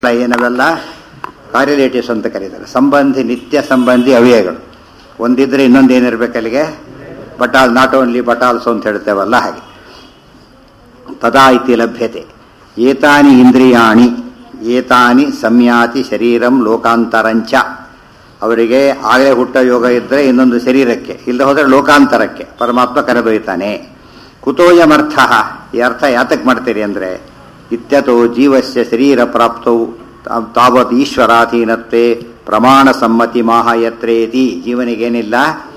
ಏನವೆಲ್ಲ ಕಾರ್ಯಲೇಟಿವ್ಸ್ ಅಂತ ಕರೀತಾರೆ ಸಂಬಂಧಿ ನಿತ್ಯ ಸಂಬಂಧಿ ಅವ್ಯಯಗಳು ಒಂದಿದ್ರೆ ಇನ್ನೊಂದು ಏನಿರ್ಬೇಕು ಅಲ್ಲಿಗೆ ಬಟಾಲ್ ನಾಟ್ ಓನ್ಲಿ ಬಟಾಲ್ಸ್ ಅಂತ ಹೇಳ್ತೇವಲ್ಲ ಹಾಗೆ ತದಾ ಇತಿ ಲಭ್ಯತೆ ಏತಾನಿ ಇಂದ್ರಿಯಾಣಿ ಏತಾನಿ ಸಂಯಾತಿ ಶರೀರಂ ಲೋಕಾಂತರಂಚ ಅವರಿಗೆ ಆಗಲೇ ಹುಟ್ಟ ಯೋಗ ಇದ್ದರೆ ಇನ್ನೊಂದು ಶರೀರಕ್ಕೆ ಇಲ್ಲ ಹೋದರೆ ಲೋಕಾಂತರಕ್ಕೆ ಪರಮಾತ್ಮ ಕರೆದೊಯ್ತಾನೆ ಕುತೋಯಮರ್ಥ ಈ ಅರ್ಥ ಯಾತಕ್ಕೆ ಮಾಡ್ತೀರಿ ಅಂದರೆ ಇತ್ಯತೋ ಜೀವಸ್ಯ ಶರೀರ ಪ್ರಾಪ್ತವು ತಾವತ್ ಈಶ್ವರಾಧೀನತ್ವೇ ಪ್ರಮಾಣ ಸಮ್ಮತಿ ಮಾಹಯತ್ರೇತಿ ಜೀವನಿಗೇನಿಲ್ಲ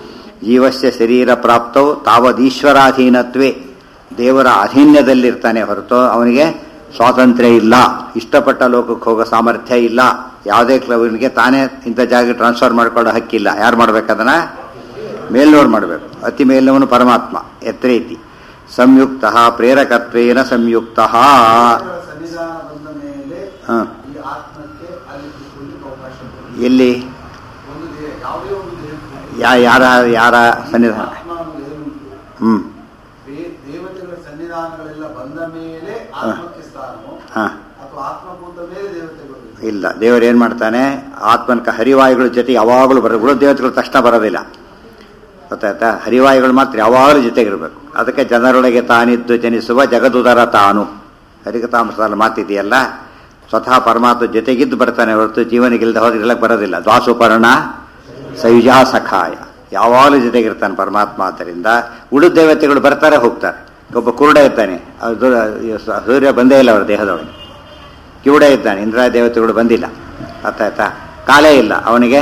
ಜೀವಸ್ಯ ಶರೀರ ಪ್ರಾಪ್ತವು ತಾವದ್ ಈಶ್ವರಾಧೀನತ್ವೇ ದೇವರ ಅಧೀನ್ಯದಲ್ಲಿರ್ತಾನೆ ಹೊರತು ಅವನಿಗೆ ಸ್ವಾತಂತ್ರ್ಯ ಇಲ್ಲ ಇಷ್ಟಪಟ್ಟ ಲೋಕಕ್ಕೆ ಹೋಗೋ ಸಾಮರ್ಥ್ಯ ಇಲ್ಲ ಯಾವುದೇ ಕ್ಲಬ್ನಿಗೆ ತಾನೇ ಇಂಥ ಜಾಗ ಟ್ರಾನ್ಸ್ಫರ್ ಮಾಡ್ಕೊಳ್ಳೋ ಹಕ್ಕಿಲ್ಲ ಯಾರು ಮಾಡ್ಬೇಕದನ್ನ ಮೇಲ್ನೋರು ಮಾಡಬೇಕು ಅತಿ ಮೇಲ್ನವನು ಪರಮಾತ್ಮ ಎತ್ತರೇತಿ ಸಂಯುಕ್ತ ಪ್ರೇರಕತ್ವೇನ ಸಂಯುಕ್ತ ಸನ್ನಿಧಾನ ಬಂದ ಮೇಲೆ ಹ. ಈ ಆತ್ಮಕ್ಕೆ ಅಲ್ಲಿ ಕೂತ್ಕೊಳ್ಳಿಕ್ಕೆ ಅವಕಾಶ ಕೊಡಿ. ಎಲ್ಲಿ ಒಂದು ದೇಹ ಯಾವುದೇ ಒಂದು ದೇಹಕ್ಕೆ ಯಾ ಯಾರ ಯಾರ ಸನ್ನಿಧಾನ ಆತ್ಮ ಒಂದು ದೇಹ ಉಂಟು ಹ್ಮ್ ದೇ- ದೇವತೆಗಳ ಸನ್ನಿಧಾನಗಳೆಲ್ಲ ಬಂದ ಮೇಲೆ ಆತ್ಮಕ್ಕೆ ಸ್ಥಾನವು ಹಾ ಅಥವಾ ಆತ್ಮ ಕೂತ ಮೇಲೆ ದೇವತೆಗಳು ಇಲ್ಲ ದೇವರು ಏನ್ ಮಾಡ್ತಾನೆ ಆತ್ಮನಕ ಹರಿವಾಯುಗಳ ಜೊತೆ ಯಾವಾಗಲೂ ಬರ ಉಳಿದ ದೇವತೆಗಳು ತಕ್ಷಣ ಬರೋದಿಲ್ಲ ಗೊತ್ತಾಯ್ತಾ ಹರಿವಾಯುಗಳು ಮಾತ್ರ ಯಾವಾಗಲೂ ಜೊತೆಗಿರ್ಬೇಕು ಅದಕ್ಕೆ ಜನರೊಳಗೆ ತಾನಿದ್ದು ಜನಿಸುವ ಜಗದುದರ ತಾನು ಹರಿಕತಾಮಸದಲ್ಲಿ ಮಾತಿದೆಯಲ್ಲ ಸ್ವತಃ ಪರಮಾತ್ಮ ಜೊತೆಗಿದ್ದು ಬರ್ತಾನೆ ಹೊರತು ಜೀವನಿಗಿಲ್ದ ಹೋದ್ರೆ ಇರ್ಲಕ್ಕೆ ಬರೋದಿಲ್ಲ ದ್ವಾಸುಪರ್ಣ ಸಯುಜಾ ಸಖಾಯ ಯಾವಾಗಲೂ ಜೊತೆಗಿರ್ತಾನೆ ಪರಮಾತ್ಮ ಆದ್ದರಿಂದ ಉಳಿದ ದೇವತೆಗಳು ಬರ್ತಾರೆ ಹೋಗ್ತಾರೆ ಒಬ್ಬ ಕುರುಡ ಇರ್ತಾನೆ ಅದು ಸೂರ್ಯ ಬಂದೇ ಇಲ್ಲ ಅವರ ದೇಹದೊಳಗೆ ಕಿವುಡ ಇದ್ದಾನೆ ಇಂದ್ರ ದೇವತೆಗಳು ಬಂದಿಲ್ಲ ಅರ್ಥ ಆಯ್ತಾ ಕಾಲೇ ಇಲ್ಲ ಅವನಿಗೆ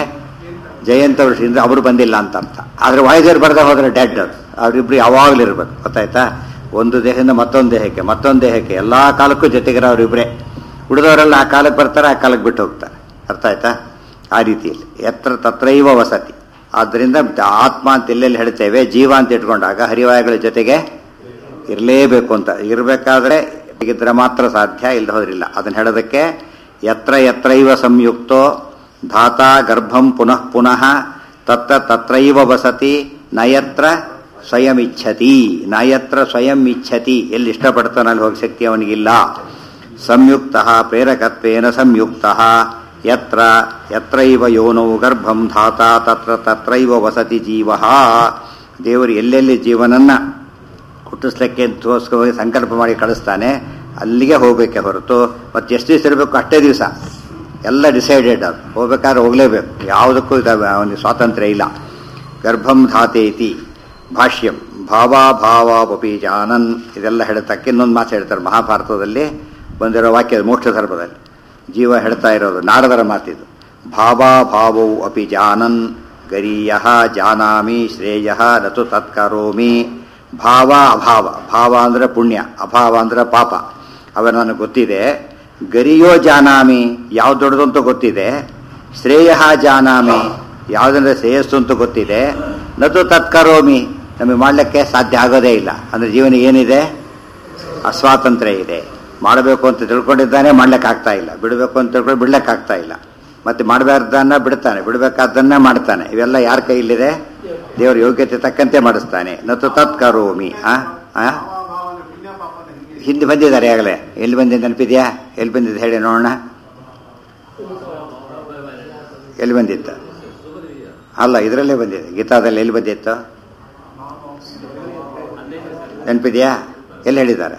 ಜಯಂತ ಇಂದ್ರ ಅವರು ಬಂದಿಲ್ಲ ಅಂತ ಅರ್ಥ ಆದ್ರೆ ವಾಯುದೇವರು ಬರದೆ ಹೋದ್ರೆ ಡೆಡ್ ಅದು ಅವರಿಬ್ರು ಯಾವಾಗಲೂ ಇರ್ಬೇಕು ಗೊತ್ತಾಯ್ತಾ ಒಂದು ದೇಹದಿಂದ ಮತ್ತೊಂದು ದೇಹಕ್ಕೆ ಮತ್ತೊಂದು ದೇಹಕ್ಕೆ ಎಲ್ಲಾ ಕಾಲಕ್ಕೂ ಜೊತೆಗಿರೋ ಅವರಿಬ್ರೆ ಉಳಿದವರೆಲ್ಲ ಆ ಕಾಲಕ್ಕೆ ಬರ್ತಾರೆ ಆ ಕಾಲಕ್ಕೆ ಬಿಟ್ಟು ಹೋಗ್ತಾರೆ ಅರ್ಥ ಆಯ್ತಾ ಆ ರೀತಿಯಲ್ಲಿ ಎತ್ರ ತತ್ರೈವ ವಸತಿ ಆದ್ದರಿಂದ ಆತ್ಮ ಅಂತ ಎಲ್ಲೆಲ್ಲಿ ಹೇಳ್ತೇವೆ ಜೀವ ಅಂತ ಇಟ್ಕೊಂಡಾಗ ಹರಿವಾಯುಗಳ ಜೊತೆಗೆ ಇರಲೇಬೇಕು ಅಂತ ಇರಬೇಕಾದ್ರೆ ಇದ್ರೆ ಮಾತ್ರ ಸಾಧ್ಯ ಇಲ್ಲದ ಹೋದ್ರಿಲ್ಲ ಅದನ್ನ ಹೇಳೋದಕ್ಕೆ ಯತ್ರ ಯತ್ರೈವ ಸಂಯುಕ್ತೋ ಧಾತಾ ಗರ್ಭಂ ಪುನಃ ಪುನಃ ತತ್ರ ತತ್ರೈವ ವಸತಿ ನಯತ್ರ ಸ್ವಯಂ ಇಚ್ಛತಿ ನಯತ್ರ ಸ್ವಯಂ ಇಚ್ಛತಿ ಎಲ್ಲಿ ಇಷ್ಟಪಡ್ತಾನೆ ಅಲ್ಲಿ ಹೋಗಿ ಶಕ್ತಿ ಅವನಿಗಿಲ್ಲ ಸಂಯುಕ್ತ ಪ್ರೇರಕತ್ವೇನ ಸಂಯುಕ್ತ ಯತ್ರ ಯತ್ರೈವ ಯೋನೌ ಗರ್ಭಂ ಧಾತಾ ತತ್ರ ತತ್ರೈವ ವಸತಿ ಜೀವ ದೇವರು ಎಲ್ಲೆಲ್ಲಿ ಜೀವನನ್ನ ಹುಟ್ಟಿಸ್ಲಿಕ್ಕೆ ತೋರಿಸ್ಕೊ ಸಂಕಲ್ಪ ಮಾಡಿ ಕಳಿಸ್ತಾನೆ ಅಲ್ಲಿಗೆ ಹೋಗ್ಬೇಕೆ ಹೊರತು ಮತ್ತೆ ಎಷ್ಟು ದಿವಸ ಇರಬೇಕು ಅಷ್ಟೇ ದಿವಸ ಎಲ್ಲ ಡಿಸೈಡೆಡ್ ಅದು ಹೋಗ್ಬೇಕಾದ್ರೆ ಹೋಗ್ಲೇಬೇಕು ಯಾವುದಕ್ಕೂ ಇದು ಅವನಿಗೆ ಸ್ವಾತಂತ್ರ್ಯ ಇಲ್ಲ ಗರ್ಭಂ ಧಾತೇತಿ ಭಾಷ್ಯಂ ಭಾವಾಭಾವಾಪಿ ಜಾನನ್ ಇದೆಲ್ಲ ಹೇಳ್ತಕ್ಕೆ ಇನ್ನೊಂದು ಮಾತು ಹೇಳ್ತಾರೆ ಮಹಾಭಾರತದಲ್ಲಿ ಬಂದಿರೋ ವಾಕ್ಯ ಮೋಕ್ಷ ಧರ್ಮದಲ್ಲಿ ಜೀವ ಹೇಳ್ತಾ ಇರೋದು ನಾರದರ ಮಾತಿದು ಭಾವಾಭಾವೌ ಅಪಿ ಜಾನನ್ ಗರೀಯ ಜಾನಾಮಿ ಶ್ರೇಯ ನತು ತತ್ಕರೋಮಿ ಭಾವ ಅಭಾವ ಭಾವ ಅಂದ್ರೆ ಪುಣ್ಯ ಅಭಾವ ಅಂದ್ರೆ ಪಾಪ ಅವ ನನಗೆ ಗೊತ್ತಿದೆ ಗರಿಯೋ ಜಾನಾಮಿ ಯಾವ್ದು ದೊಡ್ಡದು ಅಂತ ಗೊತ್ತಿದೆ ಶ್ರೇಯ ಜಾನಾಮಿ ಯಾವುದಂದ್ರೆ ಶ್ರೇಯಸ್ಸು ಅಂತ ಗೊತ್ತಿದೆ ನತು ತತ್ಕರೋಮಿ ನಮಗೆ ಮಾಡಲಿಕ್ಕೆ ಸಾಧ್ಯ ಆಗೋದೇ ಇಲ್ಲ ಅಂದ್ರೆ ಜೀವನ ಏನಿದೆ ಅಸ್ವಾತಂತ್ರ್ಯ ಇದೆ ಮಾಡಬೇಕು ಅಂತ ತಿಳ್ಕೊಂಡಿದ್ದಾನೆ ಮಾಡ್ಲಿಕ್ಕೆ ಆಗ್ತಾ ಇಲ್ಲ ಬಿಡಬೇಕು ಅಂತ ತಿಳ್ಕೊಂಡು ಬಿಡ್ಲಿಕ್ಕೆ ಆಗ್ತಾ ಇಲ್ಲ ಮತ್ತೆ ಮಾಡಬಾರ್ದನ್ನ ಬಿಡ್ತಾನೆ ಬಿಡಬೇಕಾದ್ದನ್ನ ಮಾಡ್ತಾನೆ ಇವೆಲ್ಲ ಯಾರ ಕೈಲಿದೆ ದೇವರ ಯೋಗ್ಯತೆ ತಕ್ಕಂತೆ ಮಾಡಿಸ್ತಾನೆ ನತು ತತ್ಕರೋಮಿ ಆ ಆ ಭಾವನ ಪುಣ್ಯ ಪಾಪದ ಹಿಂಗೆ ಹಿಂದೆ ಬಂದಿದ್ದಾರೆ ಆಗಲೇ ಎಲ್ಲಿ ಬಂದಿದ್ದು ನೆನಪಿದ್ಯಾ ಎಲ್ಲಿ ಬಂದಿದ್ದು ಹೇಳಿ ನೋಡೋಣ ಎಲ್ಲಿ ಬಂದಿತ್ತು ಅಲ್ಲ ಇದರಲ್ಲೇ ಬಂದಿದೆ ಗೀತಾದಲ್ಲಿ ಎಲ್ಲಿ ಬಂದಿತ್ತು ನೆನಪಿದ್ಯಾ ಎಲ್ಲಿ ಹೇಳಿದ್ದಾರೆ